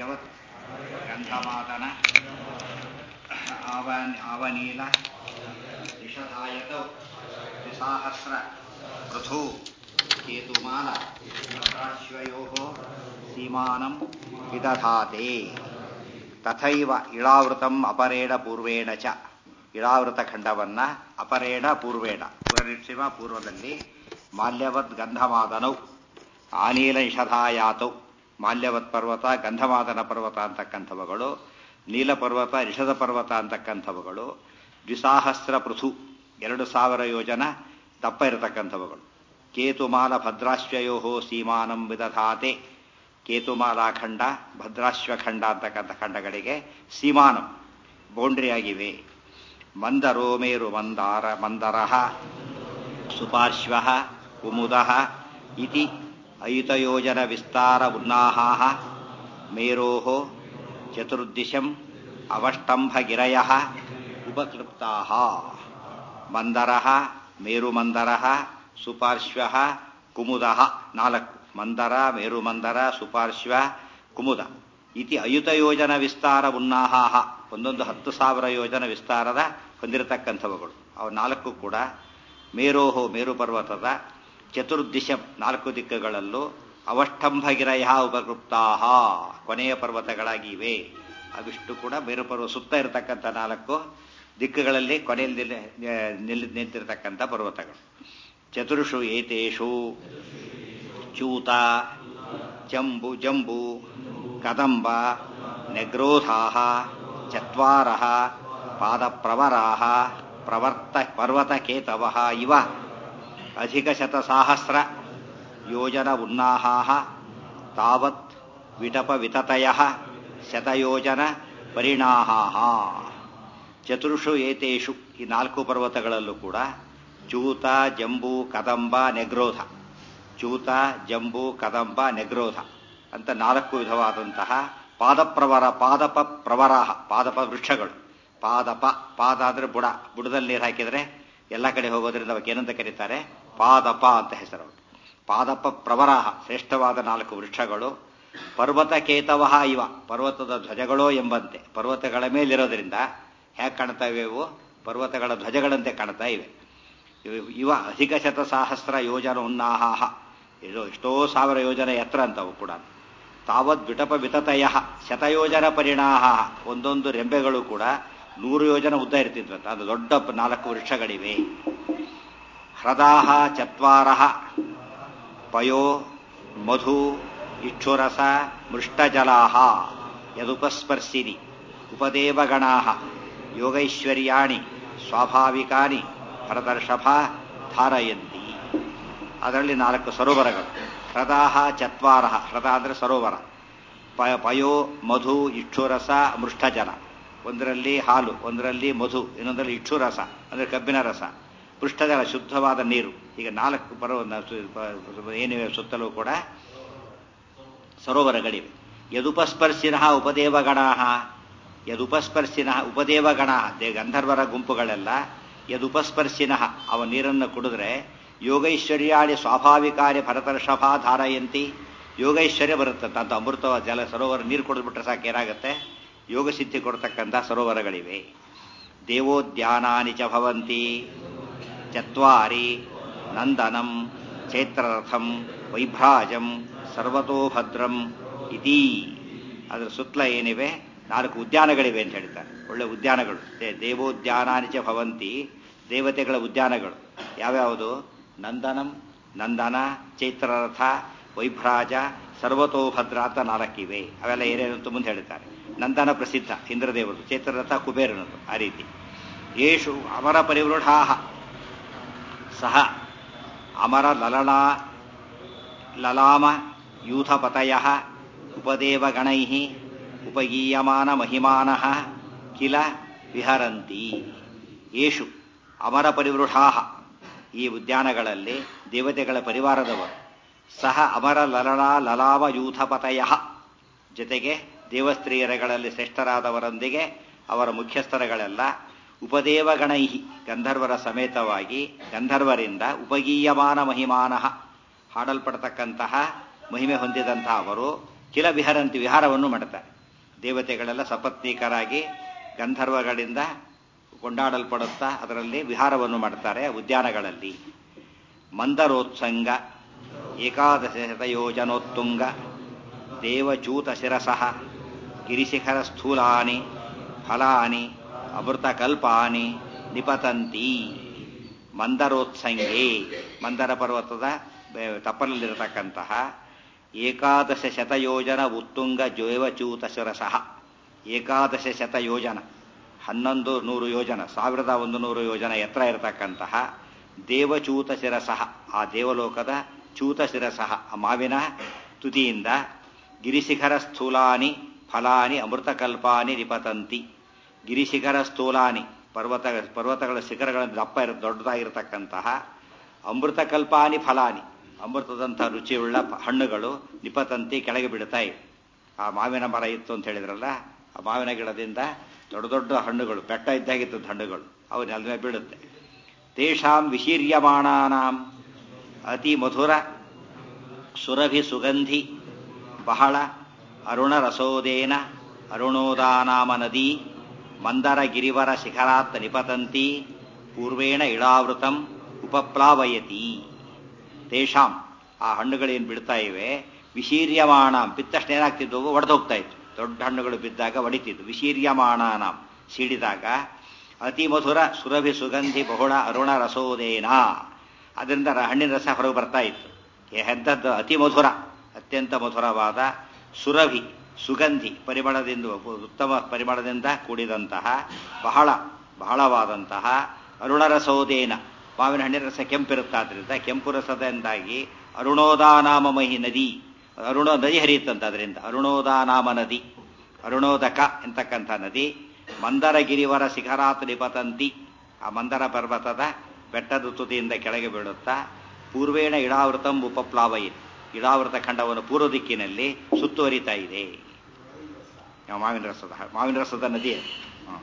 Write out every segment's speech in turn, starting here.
ಮಾಲ್ಯವತ್ ಗಂಧಮಾದನ ಆವನ್ ಆವನೀಲ ನಿಷಧಾಯತೌ ದ್ವಿಸಾಹಸ್ರ ಪೃಥು ಕೇತುಮಾಲ ಭದ್ರಾಶ್ವಯೋ ಸೀಮಾನಂ ವಿದಧಾತೆ ತಥೈವ ಇಳಾವೃತಂ ಅಪರೇಣ ಪೂರ್ವೇಣ ಚ ಇಳಾವೃತ ಖಂಡವನ್ನ ಅಪರೇಣ ಪೂರ್ವೇಣ ಪುರನಿರ್ಸಿಮ ಪೂರ್ವದಲ್ಲಿ ಮಾಲ್ಯವದ್ ಗಂಧಮಾದನೌ ಆನೀಲ ನಿಷಧಾಯಾತೌ ಮಾಲ್ಯವತ್ ಪರ್ವತ ಗಂಧಮಾದನ ಪರ್ವತ ಅಂತಕ್ಕಂಥವುಗಳು ನೀಲ ಪರ್ವತ ನಿಷಧ ಪರ್ವತ ಅಂತಕ್ಕಂಥವುಗಳು ದ್ವಿಸಾಹಸ್ರ ಪೃಥು ಎರಡು ಸಾವಿರ ಯೋಜನ ದಪ್ಪ ಇರತಕ್ಕಂಥವುಗಳು ಕೇತುಮಾಲ ಭದ್ರಾಶ್ವಯೋ ಸೀಮಾನಂ ವಿದಧಾತೆ ಕೇತುಮಾಲಾಖಂಡ ಭದ್ರಾಶ್ವಖಂಡ ಅಂತಕ್ಕಂಥ ಖಂಡಗಳಿಗೆ ಸೀಮಾನಂ ಬೌಂಡ್ರಿಯಾಗಿವೆ ಮಂದರೋ ಮೇರು ಮಂದಾರ ಮಂದರಃ ಸುಪಾರ್ಶ್ವ ಕುಮುದ ಇತಿ ಅಯುತಯೋಜನ ವಿಸ್ತಾರ ಉನ್ನಾಹಾಹ ಮೇರೋ ಚತುರ್ದಿಶಂ ಅವಷ್ಟಂಭಗಿರಯ ಉಪಕೃಪ್ತಾ ಮಂದರ ಮೇರುಮಂದರ ಸುಪಾರ್ಶ್ವ ಕುಮುದ ನಾಲ್ಕು ಮಂದರ ಮೇರುಮಂದರ ಸುಪಾರ್ಶ್ವ ಕುಮುದ ಇತಿ ಅಯುತ ಯೋಜನ ವಿಸ್ತಾರ ಉನ್ನಾಹಾಹ ಒಂದೊಂದು ಹತ್ತು ಸಾವಿರ ಯೋಜನ ವಿಸ್ತಾರದ ಹೊಂದಿರತಕ್ಕಂಥವುಗಳು ಅವು ನಾಲ್ಕು ಕೂಡ ಮೇರೋಹೋ ಮೇರು ಪರ್ವತದ ಚತುರ್ದಿಶ ನಾಲ್ಕು ದಿಕ್ಕುಗಳಲ್ಲೂ ಅವಷ್ಟಂಭಗಿರಯ ಉಪಕೃಪ್ತಾಹ ಕೊನೆಯ ಪರ್ವತಗಳಾಗಿವೆ ಅವಿಷ್ಟು ಕೂಡ ಮೇರು ಪರ್ವತ ಸುತ್ತ ಇರತಕ್ಕಂಥ ನಾಲ್ಕು ದಿಕ್ಕುಗಳಲ್ಲಿ ಕೊನೆಯಲ್ಲಿ ನಿಲ್ ನಿಂತಿರತಕ್ಕಂಥ ಪರ್ವತಗಳು ಚತುರ್ಷು ಏತೇಷು ಚೂತ ಜಂಬು ಜಂಬು ಕದಂಬ ನೆಗ್ರೋಧಾ ಚತ್ವಾರ ಪಾದಪ್ರವರಾ ಪ್ರವರ್ತ ಪರ್ವತಕೇತವ ಇವ ಅಧಿಕಶತಸಾಹಸ್ರ ಯೋಜನ ಉನ್ನಾಹಾಹ ತಾವತ್ ವಿಟಪ ವಿತತಯ ಶತಯೋಜನ ಪರಿಣಾಹಾಹ ಚತುರ್ಷು ಏತೇಷು ಈ ನಾಲ್ಕು ಪರ್ವತಗಳಲ್ಲೂ ಕೂಡ ಚೂತ ಜಂಬೂ ಕದಂಬ ನೆಗ್ರೋಧ ಚೂತ ಜಂಬೂ ಕದಂಬ ನೆಗ್ರೋಧ ಅಂತ ನಾಲ್ಕು ವಿಧವಾದಂತಹ ಪಾದಪ್ರವರ ಪಾದಪ ಪ್ರವರಾಹ ಪಾದಪ ವೃಕ್ಷಗಳು ಪಾದಪ ಪಾದ ಅಂದ್ರೆ ಬುಡ ಬುಡದಲ್ಲಿ ನೀರು ಹಾಕಿದ್ರೆ ಎಲ್ಲ ಕಡೆ ಹೋಗೋದ್ರಿಂದ ಅವಕ್ಕೆ ಏನಂತ ಕರೀತಾರೆ ಪಾದಪ ಅಂತ ಹೆಸರು ಪಾದಪ ಪ್ರವರಾಹ ಶ್ರೇಷ್ಠವಾದ ನಾಲ್ಕು ವೃಕ್ಷಗಳು ಪರ್ವತ ಕೇತವ ಇವ ಪರ್ವತದ ಧ್ವಜಗಳೋ ಎಂಬಂತೆ ಪರ್ವತಗಳ ಮೇಲಿರೋದ್ರಿಂದ ಹೇಗೆ ಕಾಣ್ತಾ ಇವೆ ಇವು ಪರ್ವತಗಳ ಧ್ವಜಗಳಂತೆ ಕಾಣ್ತಾ ಇವೆ ಇವ ಅಧಿಕ ಶತ ಸಹಸ್ರ ಯೋಜನ ಉನ್ನಾಹಾಹ ಇದು ಎಷ್ಟೋ ಸಾವಿರ ಯೋಜನೆ ಎತ್ತರ ಅಂತವು ಕೂಡ ತಾವತ್ ವಿಟಪ ವಿತತಯ ಶತಯೋಜನ ಪರಿಣಾಹ ಒಂದೊಂದು ರೆಂಬೆಗಳು ಕೂಡ ನೂರು ಯೋಜನ ಉದ್ದ ಇರ್ತಿದ್ವಂತ ಅದು ದೊಡ್ಡ ನಾಲ್ಕು ವೃಕ್ಷಗಳಿವೆ ಹೃದಾಹ ಚತ್ವಾರ ಪಯೋ ಮಧು ಇಕ್ಷುರಸ ಮೃಷ್ಟಜಲಾಹ ಯದುಪಸ್ಪರ್ಶಿನಿ ಉಪದೇವಗಣಾ ಯೋಗೈಶ್ವರ್ಯಾಣಿ ಸ್ವಾಭಾವಿಕಾನಿ ಭರತರ್ಷಭ ಧಾರಯಂತಿ ಅದರಲ್ಲಿ ನಾಲ್ಕು ಸರೋವರಗಳು ಹೃದಾಹ ಚತ್ವಾರ ಹೃದ ಅಂದರೆ ಸರೋವರ ಪಯೋ ಮಧು ಇಕ್ಷುರಸ ಮೃಷ್ಟಜಲ ಒಂದರಲ್ಲಿ ಹಾಲು ಒಂದರಲ್ಲಿ ಮಧು ಇನ್ನೊಂದರಲ್ಲಿ ಇಕ್ಷುರಸ ಅಂದರೆ ಕಬ್ಬಿನ ರಸ ಪೃಷ್ಠಜಲ ಶುದ್ಧವಾದ ನೀರು ಈಗ ನಾಲ್ಕು ಪರ್ವ ಏನಿವೆ ಸುತ್ತಲೂ ಕೂಡ ಸರೋವರಗಳಿವೆ ಯದುಪಸ್ಪರ್ಶಿನ ಉಪದೇವಗಣ ಯದುಪಸ್ಪರ್ಶಿನ ಉಪದೇವಗಣ ಗಂಧರ್ವರ ಗುಂಪುಗಳೆಲ್ಲ ಯದುಪಸ್ಪರ್ಶಿನ ಅವ ನೀರನ್ನು ಕುಡಿದ್ರೆ ಯೋಗೈಶ್ವರ್ಯಾಣಿ ಸ್ವಾಭಾವಿಕಾರ್ಯ ಭರತರ್ಷಭ ಧಾರಯಂತಿ ಯೋಗೈಶ್ವರ್ಯ ಬರುತ್ತಂತ ಅಂತ ಅಮೃತ ಜಲ ಸರೋವರ ನೀರು ಕುಡಿದ್ಬಿಟ್ರೆ ಸಾಕು ಏನಾಗುತ್ತೆ ಯೋಗ ಸಿದ್ಧಿ ಕೊಡ್ತಕ್ಕಂಥ ಸರೋವರಗಳಿವೆ ದೇವೋದ್ಯಾನಾನಿ ಚ ಭವಂತಿ ಚತ್ವಾರಿ ನಂದನಂ ಚೈತ್ರರಥಂ ವೈಭ್ರಾಜಂ ಸರ್ವತೋಭದ್ರಂ ಇತಿ ಅದರ ಸುತ್ತಲ ಏನಿವೆ ನಾಲ್ಕು ಉದ್ಯಾನಗಳಿವೆ ಅಂತ ಹೇಳ್ತಾರೆ ಒಳ್ಳೆ ಉದ್ಯಾನಗಳು ದೇವೋದ್ಯಾನಾನಿ ಚ ಭವಂತಿ ದೇವತೆಗಳ ಉದ್ಯಾನಗಳು ಯಾವ್ಯಾವುದು ನಂದನಂ ನಂದನ ಚೈತ್ರರಥ ವೈಭ್ರಾಜ ಸರ್ವತೋಭದ್ರ ಅಂತ ನಾಲ್ಕಿವೆ ಅವೆಲ್ಲ ಏನೇನಂತ ಮುಂದೆ ಹೇಳ್ತಾರೆ ನಂದನ ಪ್ರಸಿದ್ಧ ಇಂದ್ರದೇವರು ಚೈತ್ರರಥ ಕುಬೇರನದು ಆ ರೀತಿ ಯೇಷು ಅಮರ ಪರಿವೃಢಾ ಸಹ ಅಮರ ಲಲನಾ ಲಲಾಮ ಯೂಥಪತಯ ಉಪದೇವಗಣೈ ಉಪಗೀಯಮಾನ ಮಹಿಮಾನ ಕಿಲ ವಿಹರಂತಿ ಯೇಷು ಅಮರ ಪರಿವೃಢಾ ಈ ಉದ್ಯಾನಗಳಲ್ಲಿ ದೇವತೆಗಳ ಪರಿವಾರದವರು ಸಹ ಅಮರ ಲಲನಾ ಲಲಾಮ ಯೂಥಪತಯ ಜೊತೆಗೆ ದೇವಸ್ತ್ರೀಯರಗಳಲ್ಲಿ ಶ್ರೇಷ್ಠರಾದವರೊಂದಿಗೆ ಅವರ ಮುಖ್ಯಸ್ಥರಗಳೆಲ್ಲ ಉಪದೇವಗಣೈಹಿ ಗಂಧರ್ವರ ಸಮೇತವಾಗಿ ಗಂಧರ್ವರಿಂದ ಉಪಗೀಯಮಾನ ಮಹಿಮಾನ ಹಾಡಲ್ಪಡ್ತಕ್ಕಂತಹ ಮಹಿಮೆ ಹೊಂದಿದಂತಹ ಅವರು ಕಿಲ ವಿಹರಂತಿ ವಿಹಾರವನ್ನು ಮಾಡುತ್ತಾರೆ ದೇವತೆಗಳೆಲ್ಲ ಸಪತ್ನೀಕರಾಗಿ ಗಂಧರ್ವಗಳಿಂದ ಕೊಂಡಾಡಲ್ಪಡುತ್ತಾ ಅದರಲ್ಲಿ ವಿಹಾರವನ್ನು ಮಾಡ್ತಾರೆ ಉದ್ಯಾನಗಳಲ್ಲಿ ಮಂದರೋತ್ಸಂಗ ಏಕಾದಶ ಶತಯೋಜನೋತ್ತುಂಗ ದೇವಚೂತ ಶಿರಸಃ ಗಿರಿಶಿಖರ ಸ್ಥೂಲಾನಿ ಫಲಾನಿ ಅಮೃತಕಲ್ಪಾನಿ ನಿಪತಂತಿ ಮಂದರೋತ್ಸಂಗೆ ಮಂದರ ಪರ್ವತದ ಬೆ- ತಪ್ಪಲಲ್ಲಿರತಕ್ಕಂತಹ ಏಕಾದಶ ಶತಯೋಜನ ಉತ್ತುಂಗ ಜೈವಚೂತ ಶಿರಸಃ ಏಕಾದಶ ಶತಯೋಜನ ಹನ್ನೊಂದು ನೂರು ಯೋಜನ ಸಾವಿರದ ಒಂದು ನೂರು ಯೋಜನ ಎತ್ತರ ಇರತಕ್ಕಂತಹ ದೇವಚೂತ ಶಿರಸಃ ಆ ದೇವಲೋಕದ ಚೂತ ಶಿರಸಃ ಆ ಮಾವಿನ ತುದಿಯಿಂದ ಗಿರಿಶಿಖರ ಸ್ಥೂಲಾನಿ ಫಲಾನಿ ಅಮೃತಕಲ್ಪಾನಿ ನಿಪತಂತಿ ಗಿರಿಶಿಖರ ಸ್ಥೂಲಾನಿ ಪರ್ವತ ಪರ್ವತಗಳ ಶಿಖರಗಳ ದಪ್ಪ ಇರ ದೊಡ್ಡದಾಗಿರತಕ್ಕಂತಹ ಅಮೃತಕಲ್ಪಾನಿ ಫಲಾನಿ ಅಮೃತದಂಥ ರುಚಿಯುಳ್ಳ ಪ- ಹಣ್ಣುಗಳು ನಿಪತಂತಿ ಕೆಳಗೆ ಬಿಡ್ತಾ ಇವೆ ಆ ಮಾವಿನ ಮರ ಇತ್ತು ಅಂತ ಹೇಳಿದ್ರಲ್ಲ ಆ ಮಾವಿನ ಗಿಡದಿಂದ ದೊಡ್ಡ ದೊಡ್ಡ ಹಣ್ಣುಗಳು ಬೆಟ್ಟ ಇದ್ದಾಗಿತ್ತು ಹಣ್ಣುಗಳು ಅವು ನೆಲದ ಮೇಲೆ ಬೀಳುತ್ತೆ ತೇಷಾಂ ವಿಶೀರ್ಯಮಾಣಾನಾಂ ಅತಿ ಮಧುರ ಸುರಭಿ ಸುಗಂಧಿ ಬಹಳ ಅರುಣ ರಸೋದೇನ ಅರುಣೋದಾನಾಮ ನದಿ ಮಂದರ ಗಿರಿವರ ಶಿಖರಾತ್ ನಿಪತಂತಿ ಪೂರ್ವೇಣ ಇಳಾವೃತಂ ಉಪಪ್ಲಾವಯತಿ ತೇಷಾಂ ಆ ಹಣ್ಣುಗಳೇನು ಬಿಡ್ತಾ ಇವೆ ವಿಶೀರ್ಯಮಾಣಾಂ ಬಿದ್ದ ತಕ್ಷಣ ಏನಾಗ್ತಿದ್ವು ಒಡೆದು ಹೋಗ್ತಾ ಇತ್ತು ದೊಡ್ಡ ಹಣ್ಣುಗಳು ಬಿದ್ದಾಗ ಒಡಿತಿದ್ದು ವಿಶೀರ್ಯಮಾಣಾನಾಂ ಸಿಡಿದಾಗ ಅತಿ ಮಧುರ ಸುರಭಿ ಸುಗಂಧಿ ಬಹುಳ ಅರುಣ ರಸೋದೇನ ಅದರಿಂದ ರ- ಹಣ್ಣಿನ ರಸ ಹೊರಗೆ ಬರ್ತಾ ಇತ್ತು ಎಂಥದ್ದು ಅತಿ ಮಧುರ ಅತ್ಯಂತ ಮಧುರವಾದ ಸುರಭಿ ಸುಗಂಧಿ ಪರಿಮಳದಿಂದ ಉತ್ತಮ ಪರಿಮಳದಿಂದ ಕೂಡಿದಂತಹ ಬಹಳ ಬಹಳವಾದಂತಹ ಅರುಣರಸೋದೇನ ಮಾವಿನ ಹಣ್ಣಿನ ರಸ ಕೆಂಪಿರುತ್ತಾದ್ರಿಂದ ಕೆಂಪು ರಸದಿಂದಾಗಿ ಅರುಣೋದಾನಾಮ ಮಹಿ ನದಿ ಅರುಣ ನದಿ ಹರಿಯುತ್ತಂತ ಅದರಿಂದ ಅರುಣೋದಾನಾಮ ನದಿ ಅರುಣೋದಕ ಎಂತಕ್ಕಂಥ ನದಿ ಮಂದರ ಗಿರಿವರ ಶಿಖರಾತ್ ನಿಪತಂತಿ ಆ ಮಂದರ ಪರ್ವತದ ಬೆಟ್ಟದ ತುದಿಯಿಂದ ಕೆಳಗೆ ಬೀಳುತ್ತಾ ಪೂರ್ವೇಣ ಇಳಾವೃತಂ ಉಪಪ್ಲಾವಯಿತ್ ಇಳಾವೃತ ಖಂಡವನ್ನು ಪೂರ್ವ ದಿಕ್ಕಿನಲ್ಲಿ ಸುತ್ತುವರಿತಾ ಇದೆ ಯಾವ ಮಾವಿನ ರಸದ ಮಾವಿನ ರಸದ ನದಿ ಅದು. ಹ.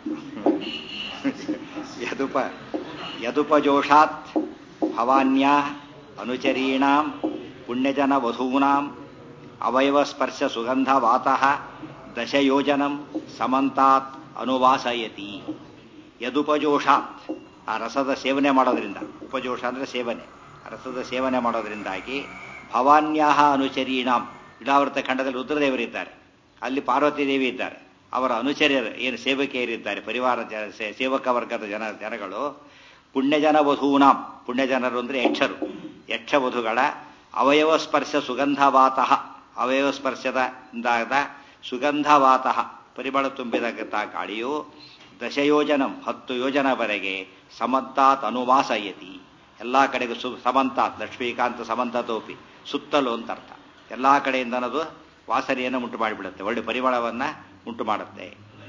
ಯದುಪ ಯದುಪಜೋಷಾತ್ ಭವಾನ್ಯ ಅನುಚರೀಣಾಂ ಪುಣ್ಯಜನ ವಧೂನಾಂ ಅವಯವ ಸ್ಪರ್ಶ ಸುಗಂಧ ವಾತಃ ದಶಯೋಜನಂ ಸಮಂತಾತ್ ಅನುವಾಸಯತಿ ಯದುಪಜೋಷಾತ್ ಆ ರಸದ ಸೇವನೆ ಮಾಡೋದ್ರಿಂದ ಉಪಜೋಷ ಅಂದ್ರೆ ಸೇವನೆ ಆ ರಸದ ಸೇವನೆ ಮಾಡೋದ್ರಿಂದಾಗಿ ಭವಾನ್ಯಾಹ ಅನುಚರೀಣಾಂ ಇಡಾವೃತ ಖಂಡದಲ್ಲಿ ರುದ್ರದೇವರಿದ್ದಾರೆ ಅಲ್ಲಿ ಪಾರ್ವತಿ ದೇವಿ ಇದ್ದಾರೆ ಅವರ ಅನುಚರ್ಯರು ಏನು ಸೇವಕಿಯರಿದ್ದಾರೆ ಪರಿವಾರ ಜನ ಸೇ- ಸೇವಕ ವರ್ಗದ ಜನ ಜನಗಳು ಪುಣ್ಯಜನ ವಧೂನಾಂ ಪುಣ್ಯಜನರು ಅಂದ್ರೆ ಯಕ್ಷರು ಯಕ್ಷ ವಧುಗಳ ಅವಯವ ಸ್ಪರ್ಶ ಸುಗಂಧವಾತಃ ಅವಯವ ಸ್ಪರ್ಶದ ಇಂದಾದ ಸುಗಂಧವಾತಃ ಪರಿಮಳ ತುಂಬಿದಂಥ ಗಾಳಿಯು ದಶಯೋಜನಂ ಹತ್ತು ಯೋಜನವರೆಗೆ ಸಮಂತಾತ್ ಅನುವಾಸಯತಿ ಎಲ್ಲಾ ಕಡೆಗೂ ಸು ಸಮಂತಾತ್ ಲಕ್ಷ್ಮೀಕಾಂತ ಸಮಂತತೋಪಿ ಸುತ್ತಲೂ ಅಂತ ಅರ್ಥ ಎಲ್ಲಾ ಕಡೆಯಿಂದ ಅದು ವಾಸನೆಯನ್ನು ಉಂಟು ಮಾಡಿಬಿಡುತ್ತೆ ಒಳ್ಳೆ ಪರಿಮಳವನ್ನ ಉಂಟು ಮಾಡುತ್ತೆ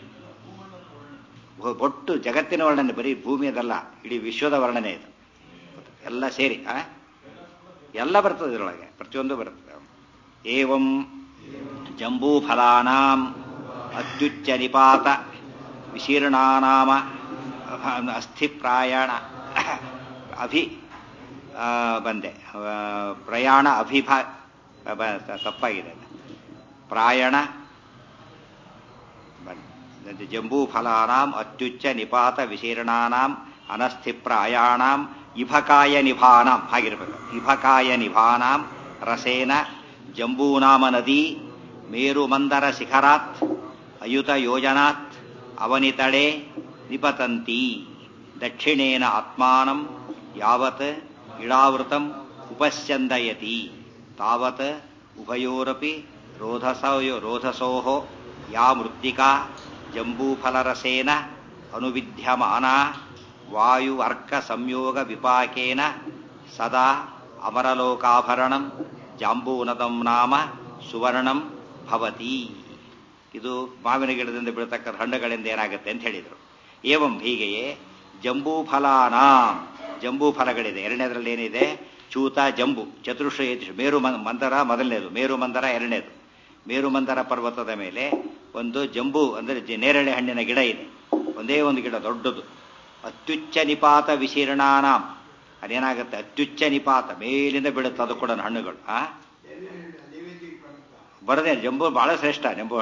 ಒ- ಒಟ್ಟು ಜಗತ್ತಿನ ವರ್ಣನೆ ಬರೀ ಭೂಮಿಯದಲ್ಲ ಇಡೀ ವಿಶ್ವದ ವರ್ಣನೆ ಇದು ಎಲ್ಲ ಸೇರಿ ಆ ಎಲ್ಲ ಬರ್ತದೆ ಇದರೊಳಗೆ ಪ್ರತಿಯೊಂದು ಬರ್ತದೆ ಏವಂ ಜಂಬೂಫಲಾನಾಂ ಅತ್ಯುಚ್ಚ ನಿಪಾತ ವಿಶೀರ್ಣಾನಾಮ ಅಸ್ಥಿಪ್ರಾಯಣ ಅಭಿ ಆ, ಬಂದೆ ಆ, ಪ್ರಯಾಣ ಅಭಿಭ ಬ- ತ- ತಪ್ಪಾಗಿದೆ ಅದು. ಪ್ರಾಯಣ ಬಂದೆ ಜಂಬೂಫಲಾನಾಂ ಅತ್ಯುಚ್ಚ ನಿಪಾತ ವಿಶೀರ್ಣಾನಾಂ ಅನಸ್ಥಿಪ್ರಾಯಾಣಾಂ ಇಭಕಾಯ ನಿಭಾನಾಂ ಹಾಗಿರ್ಬೇಕು ಇಭಕಾಯ ನಿಭಾನಾಂ ರಸೇನ ಜಂಬೂನಾಮ ನದಿ ಮೇರುಮಂದರ ಶಿಖರಾತ್ ಅಯುತ ಯೋಜನಾತ್ ಅವನಿತಳೆ ನಿಪತಂತಿ ದಕ್ಷಿಣೇನ ಆತ್ಮಾನಂ ಯಾವತ್ ಇಳಾವೃತಂ ಉಪಶ್ಚಂದಯತಿ ತಾವತ್ ಉಭಯೋರಪಿ ರೋಧಸೋ ರೋಧಸೋಃ ಯಾ ಮೃತ್ತಿಕಾ ಜಂಬೂಫಲರಸೇನ ಅನುವಿದ್ಯಮಾನ ವಾಯು ಅರ್ಕ ಸಂಯೋಗ ವಿಪಾಕೇನ ಸದಾ ಅಮರಲೋಕಾಭರಣಂ ಜಾಂಬೂನದಂ ನಾಮ ಸುವರ್ಣಂ ಭವತಿ ಇದು ಮಾವಿನ ಗಿಡದಿಂದ ಬೀಳತಕ್ಕ ಹಣ್ಣುಗಳಿಂದ ಏನಾಗುತ್ತೆ ಅಂತ ಹೇಳಿದರು ಏವಂ ಹೀಗೆಯೇ ಜಂಬೂಫಲಾನ ಜಂಬೂಫಲಗಳಿದೆ ಎರಡನೇದ್ರಲ್ಲಿ ಏನಿದೆ ಚೂತ ಜಂಬು ಚತುರ್ಷ ಮೇರು ಮಂ- ಮಂದರ ಮೊದಲನೇದು ಮೇರು ಮಂದರ ಎರಡನೇದು ಮೇರು ಮಂದರ ಪರ್ವತದ ಮೇಲೆ ಒಂದು ಜಂಬು ಅಂದರೆ ಜ- ನೇರಳೆ ಹಣ್ಣಿನ ಗಿಡ ಇದೆ ಒಂದೇ ಒಂದು ಗಿಡ ದೊಡ್ಡದು ಅತ್ಯುಚ್ಚ ನಿಪಾತ ವಿಶೀರ್ಣಾನಾಂ ಅದೇನಾಗುತ್ತೆ ಅತ್ಯುಚ್ಚ ನಿಪಾತ ಮೇಲಿಂದ ಬೀಳುತ್ತೆ ಅದು ಕೂಡ ಹಣ್ಣುಗಳು ಆ ಬರದೆ ಜಂಬು ಬಹಳ ಶ್ರೇಷ್ಠ ಜಂಬು ಹಣ್ಣು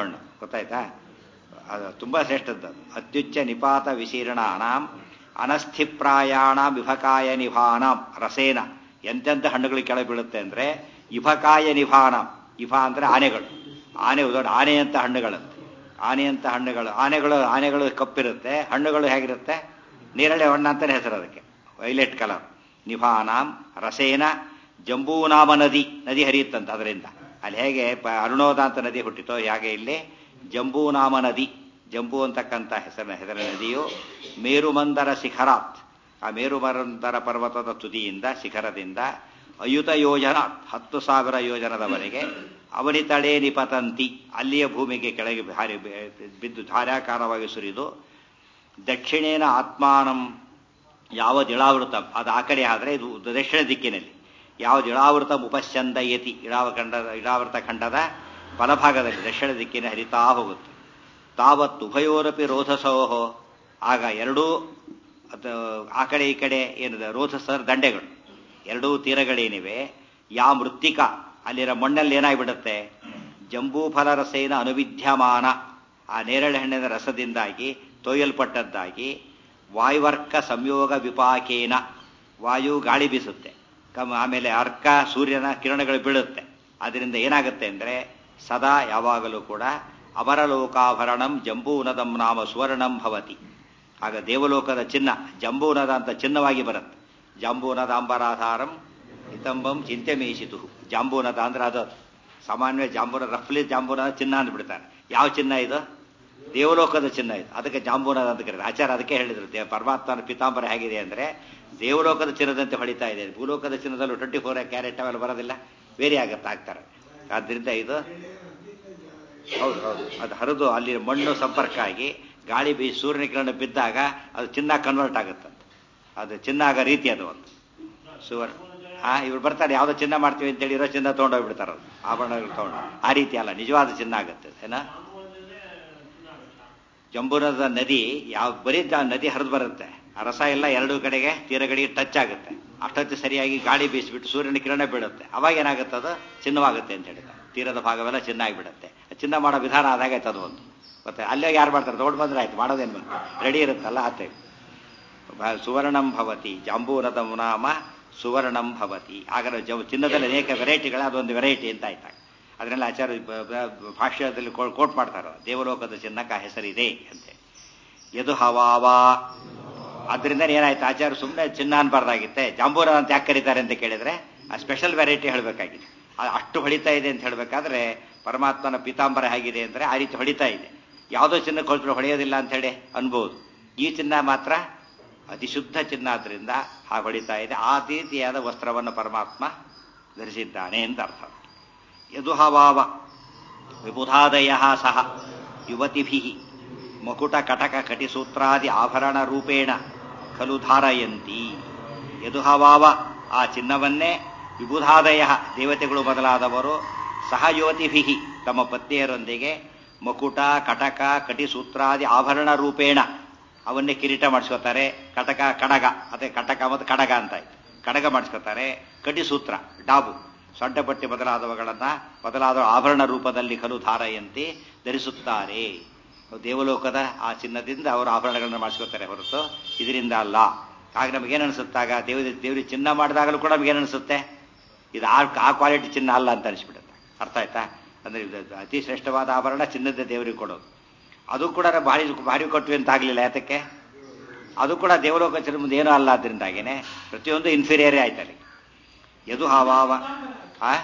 ಗೊತ್ತಾಯ್ತಾ ಅದು ತುಂಬ ಶ್ರೇಷ್ಠದ್ದು ಅದು. ಅತ್ಯುಚ್ಚ ನಿಪಾತ ವಿಶೀರ್ಣಾನಾಂ ಅನಸ್ಥಿಪ್ರಾಯಾಣ ವಿಭಕಾಯ ನಿಭಾನಾಂ ರಸೇನ ಎಂತೆಂಥ ಹಣ್ಣುಗಳು ಕೆಳಗೆ ಬೀಳುತ್ತೆ ಅಂದರೆ ಇಭಕಾಯ ನಿಭಾನಾಂ ಇಭ ಅಂದರೆ ಆನೆಗಳು ಆನೆ ಉದಾಹರಣೆ ಆನೆಯಂಥ ಹಣ್ಣುಗಳಂತೆ ಆನೆಯಂಥ ಹಣ್ಣುಗಳು ಆನೆಗಳು ಆನೆಗಳು ಕಪ್ಪಿರುತ್ತೆ ಹಣ್ಣುಗಳು ಹೇಗಿರುತ್ತೆ ನೀರಳೆ ಹಣ್ಣು ಅಂತಲೇ ಹೆಸರು ಅದಕ್ಕೆ ವೈಲೆಟ್ ಕಲರ್ ನಿಭಾನಾಂ ರಸೇನ ಜಂಬೂನಾಮ ನದಿ ನದಿ ಹರಿಯುತ್ತಂತ ಅದರಿಂದ ಅಲ್ಲಿ ಹೇಗೆ ಪ- ಅರುಣೋದ ಅಂತ ನದಿ ಹುಟ್ಟಿತೋ ಹಾಗೆ ಇಲ್ಲಿ ಜಂಬೂನಾಮ ನದಿ ಜಂಬೂ ಅಂತಕ್ಕಂಥ ಹೆಸರಿನ ಹೆಸರಿನ ನದಿಯು ಮೇರುಮಂದರ ಶಿಖರಾತ್ ಆ ಮೇರುಮಂದರ ಪರ್ವತದ ತುದಿಯಿಂದ ಶಿಖರದಿಂದ ಅಯುತ ಯೋಜನ ಹತ್ತು ಸಾವಿರ ಯೋಜನದವರೆಗೆ ಅವನಿತಳೇ ನಿಪತಂತಿ ಅಲ್ಲಿಯ ಭೂಮಿಗೆ ಕೆಳಗೆ ಭಾರಿ ಬಿದ್ದು ಧಾರಾಕಾರವಾಗಿ ಸುರಿದು ದಕ್ಷಿಣೇನ ಆತ್ಮಾನಂ ಯಾವ ದಿಳಾವೃತ ಅದು ಆ ಕಡೆ ಆದರೆ ಇದು ದಕ್ಷಿಣ ದಿಕ್ಕಿನಲ್ಲಿ ಯಾವ ದಿಳಾವೃತ ಉಪಶ್ಚಂದ ಯತಿ ಇಳಾವ ಖಂಡದ ಇಳಾವೃತ ಖಂಡದ ಬಲಭಾಗದಲ್ಲಿ ದಕ್ಷಿಣ ದಿಕ್ಕಿನ ಹರಿತಾ ಹೋಗುತ್ತೆ ತಾವತ್ತು ಉಭಯೋರಪಿ ರೋಧಸೋಹೋ ಆಗ ಎರಡೂ ಅದು ಆ ಕಡೆ ಈ ಕಡೆ ಏನಿದೆ ರೋಧಸರ ದಂಡೆಗಳು ಎರಡೂ ತೀರಗಳೇನಿವೆ ಯಾ ಮೃತ್ತಿಕ ಅಲ್ಲಿರೋ ಮಣ್ಣಲ್ಲಿ ಏನಾಗ್ಬಿಡುತ್ತೆ ಜಂಬೂಫಲ ರಸೇನ ಅನುವಿದ್ಯಮಾನ ಆ ನೇರಳೆ ಹಣ್ಣಿನ ರಸದಿಂದಾಗಿ ತೊಯ್ಯಲ್ಪಟ್ಟದ್ದಾಗಿ ವಾಯುವರ್ಕ ಸಂಯೋಗ ವಿಪಾಕೇನ ವಾಯು ಗಾಳಿ ಬೀಸುತ್ತೆ ಕಮ್ ಆಮೇಲೆ ಅರ್ಕ ಸೂರ್ಯನ ಕಿರಣಗಳು ಬೀಳುತ್ತೆ ಅದರಿಂದ ಏನಾಗುತ್ತೆ ಅಂದರೆ ಸದಾ ಯಾವಾಗಲೂ ಕೂಡ ಅಮರಲೋಕಾಭರಣಂ ಜಂಬೂನದಂ ನಾಮ ಸುವರ್ಣಂ ಭವತಿ ಆಗ ದೇವಲೋಕದ ಚಿನ್ನ ಜಂಬೂನದ ಅಂತ ಚಿನ್ನವಾಗಿ ಬರುತ್ತೆ ಜಾಂಬೂನದ ಅಂಬರಾಧಾರಂ ಹಿತಂಬಂ ಚಿಂತೆ ಮೇಯಿಸಿತು ಜಾಂಬೂನದ ಅಂದ್ರೆ ಅದು ಸಾಮಾನ್ಯ ಜಾಂಬೂನ ರಫ್ಲಿ ಜಾಂಬೂನದ ಚಿನ್ನ ಅಂದ್ಬಿಡ್ತಾರೆ ಯಾವ ಚಿನ್ನ ಇದು ದೇವಲೋಕದ ಚಿನ್ನ ಇದು ಅದಕ್ಕೆ ಜಾಂಬೂನದ ಅಂತ ಕರೀತಾರೆ ಆಚಾರ ಅದಕ್ಕೆ ಹೇಳಿದ್ರು ದೇ- ಪರಮಾತ್ಮನ ಪಿತಾಂಬರ ಹೇಗಿದೆ ಅಂದ್ರೆ ದೇವಲೋಕದ ಚಿನ್ನದಂತೆ ಹೊಳಿತಾ ಇದೆ ಭೂಲೋಕದ ಚಿನ್ನದಲ್ಲೂ ಟ್ವೆಂಟಿ ಫೋರ್ ಕ್ಯಾರೆಟ್ ಅವೆಲ್ಲ ಬರೋದಿಲ್ಲ ಬೇರೆ ಆಗತ್ತೆ ಆಗ್ತಾರೆ ಆದ್ರಿಂದ ಇದು ಹೌದು ಹೌದು ಅದು ಹರಿದು ಅಲ್ಲಿ ಮಣ್ಣು ಸಂಪರ್ಕ ಆಗಿ ಗಾಳಿ ಬೀಸಿ ಸೂರ್ಯನ ಕಿರಣ ಬಿದ್ದಾಗ ಅದು ಚಿನ್ನ ಕನ್ವರ್ಟ್ ಆಗುತ್ತಂತೆ ಅದು ಚಿನ್ನ ಆಗೋ ರೀತಿ ಅದು ಒಂದು ಸುವರ್ಣ ಹಾ ಇವ್ರು ಬರ್ತಾರೆ ಯಾವ್ದೋ ಚಿನ್ನ ಮಾಡ್ತೀವಿ ಅಂತೇಳಿ ಇರೋ ಚಿನ್ನ ತೊಗೊಂಡೋಗ್ಬಿಡ್ತಾರೆ ಅದು ಆಭರಣಗಳು ತಗೊಂಡು ಆ ರೀತಿ ಅಲ್ಲ ನಿಜವಾದ ಚಿನ್ನ ಆಗುತ್ತೆ ಏನ ಜಂಬೂರದ ನದಿ ಯಾವ ಬರೀ ಜ- ನದಿ ಹರಿದು ಬರುತ್ತೆ ಆ ರಸ ಎಲ್ಲ ಎರಡೂ ಕಡೆಗೆ ತೀರಗಳಿಗೆ ಟಚ್ ಆಗುತ್ತೆ ಅಷ್ಟೊತ್ತು ಸರಿಯಾಗಿ ಗಾಳಿ ಬೀಸಿಬಿಟ್ಟು ಸೂರ್ಯನ ಕಿರಣ ಬೀಳುತ್ತೆ ಅವಾಗ ಏನಾಗುತ್ತೆ ಅದು ಚಿನ್ನವಾಗುತ್ತೆ ಅಂತ ಹೇಳಿದ ತೀರದ ಭಾಗವೆಲ್ಲ ಚಿನ್ನ ಆಗಿಬಿಡುತ್ತೆ ಚಿನ್ನ ಮಾಡೋ ವಿಧಾನ ಅದಾಗೈತೆ ಅದು ಒಂದು ಮತ್ತೆ ಅಲ್ಲೇ ಯಾರು ಮಾಡ್ತಾರೆ ದೊಡ್ಡ ಬಂದ್ರೆ ಆಯ್ತು ಮಾಡೋದೇನು ಬಂತು ರೆಡಿ ಇರುತ್ತಲ್ಲ ಆತೆ ಭ- ಸುವರ್ಣಂ ಭವತಿ ಜಾಂಬೂನದ ಮುನಾಮ ಸುವರ್ಣಂ ಭವತಿ ಆಗ ಜ- ಚಿನ್ನದಲ್ಲಿ ಅನೇಕ ವೆರೈಟಿಗಳ ಅದೊಂದು ವೆರೈಟಿ ಅಂತ ಆಯ್ತಾಗ ಅದನ್ನೆಲ್ಲ ಆಚಾರ್ಯ ಬ- ಬ- ಭಾಷ್ಯದಲ್ಲಿ ಕೋ- ಕೋಟ್ ಮಾಡ್ತಾರೆ ದೇವಲೋಕದ ಚಿನ್ನಕ್ಕ ಹೆಸರಿದೆ ಅಂತೆ ಯದು ಹವಾವಾ ಅದರಿಂದ ಏನಾಯ್ತು ಆಚಾರ್ಯ ಸುಮ್ಮನೆ ಚಿನ್ನ ಅನ್ಬಾರ್ದಾಗಿತ್ತೆ ಜಾಂಬೂರ ಅಂತ ಯಾಕೆ ಕರೀತಾರೆ ಅಂತ ಕೇಳಿದ್ರೆ ಆ ಸ್ಪೆಷಲ್ ವೆರೈಟಿ ಹೇಳಬೇಕಾಗಿದೆ ಅಷ್ಟು ಹೊಡಿತಾ ಇದೆ ಅಂತ ಹೇಳಬೇಕಾದ್ರೆ ಪರಮಾತ್ಮನ ಪೀತಾಂಬರ ಹೇಗಿದೆ ಅಂದ್ರೆ ಆ ರೀತಿ ಹೊಡಿತಾ ಇದೆ ಯಾವುದೋ ಚಿನ್ನ ಕೊಟ್ಟರು ಹೊಡೆಯೋದಿಲ್ಲ ಅಂತ ಹೇಳಿ ಅನ್ಬೋದು ಈ ಚಿನ್ನ ಮಾತ್ರ ಅತಿ ಶುದ್ಧ ಚಿನ್ನ ಆದ್ರಿಂದ ಹಾಗೆ ಹೊಡಿತಾ ಇದೆ ಆ ರೀತಿಯಾದ ವಸ್ತ್ರವನ್ನು ಪರಮಾತ್ಮ ಧರಿಸಿದ್ದಾನೆ ಅಂತ ಅರ್ಥ ಯದುಹವಾವ ವಿಬುಧಾದಯ ಸಹ ಯುವತಿಭಿ ಮಕುಟ ಕಟಕ ಕಟಿಸೂತ್ರಾದಿ ಆಭರಣ ರೂಪೇಣ ಖಲು ಧಾರಯಂತಿ ಯದುಹವಾವ ಆ ಚಿನ್ನವನ್ನೇ ವಿಬುಧಾದಯ ದೇವತೆಗಳು ಬದಲಾದವರು ಸಹ ಯುವತಿಭಿ ತಮ್ಮ ಪತ್ನಿಯರೊಂದಿಗೆ ಮಕುಟ ಕಟಕ ಕಟಿಸೂತ್ರಾದಿ ಆಭರಣ ರೂಪೇಣ ಅವನ್ನೇ ಕಿರೀಟ ಮಾಡಿಸ್ಕೋತಾರೆ ಕಟಕ ಕಡಗ ಅದೇ ಕಟಕ ಮತ್ತು ಕಡಗ ಅಂತ ಆಯ್ತು ಕಡಗ ಮಾಡಿಸ್ಕೋತಾರೆ ಕಟಿಸೂತ್ರ ಡಾಬು ಸೊಡ್ಡಪಟ್ಟಿ ಮೊದಲಾದವುಗಳನ್ನ ಮೊದಲಾದ ಆಭರಣ ರೂಪದಲ್ಲಿ ಕಲು ಧಾರಯಂತೆ ಧರಿಸುತ್ತಾರೆ ದೇವಲೋಕದ ಆ ಚಿನ್ನದಿಂದ ಅವರು ಆಭರಣಗಳನ್ನು ಮಾಡಿಸ್ಕೋತಾರೆ ಹೊರತು ಇದರಿಂದ ಅಲ್ಲ ಆಗ ನಮಗೇನು ಅನಿಸುತ್ತಾಗ ದೇವ ದೇವರಿಗೆ ಚಿನ್ನ ಮಾಡಿದಾಗಲೂ ಕೂಡ ನಮಗೇನು ಅನಿಸುತ್ತೆ ಇದು ಆ ಆ ಕ್ವಾಲಿಟಿ ಚಿನ್ನ ಅಲ್ಲ ಅಂತ ಅನಿಸ್ಬಿಡುತ್ತೆ ಅರ್ಥ ಆಯ್ತಾ ಅಂದ್ರೆ ಇದು ಅತಿ ಶ್ರೇಷ್ಠವಾದ ಆಭರಣ ಚಿನ್ನದ ದೇವರಿಗೆ ಕೊಡೋದು ಅದು ಕೂಡ ಭಾರಿ ಭಾರಿ ಕೊಟ್ವಿ ಅಂತ ಆಗಲಿಲ್ಲ ಯಾತಕ್ಕೆ ಅದು ಕೂಡ ದೇವಲೋಕ ಚಿನ್ನ ಮುಂದೆ ಏನೂ ಅಲ್ಲ ಅದರಿಂದಾಗೇನೆ ಪ್ರತಿಯೊಂದು ಇನ್ಫೀರಿಯರೇ ಆಯ್ತಲ್ಲಿ ಯದು ಹಾವಾವ ಆ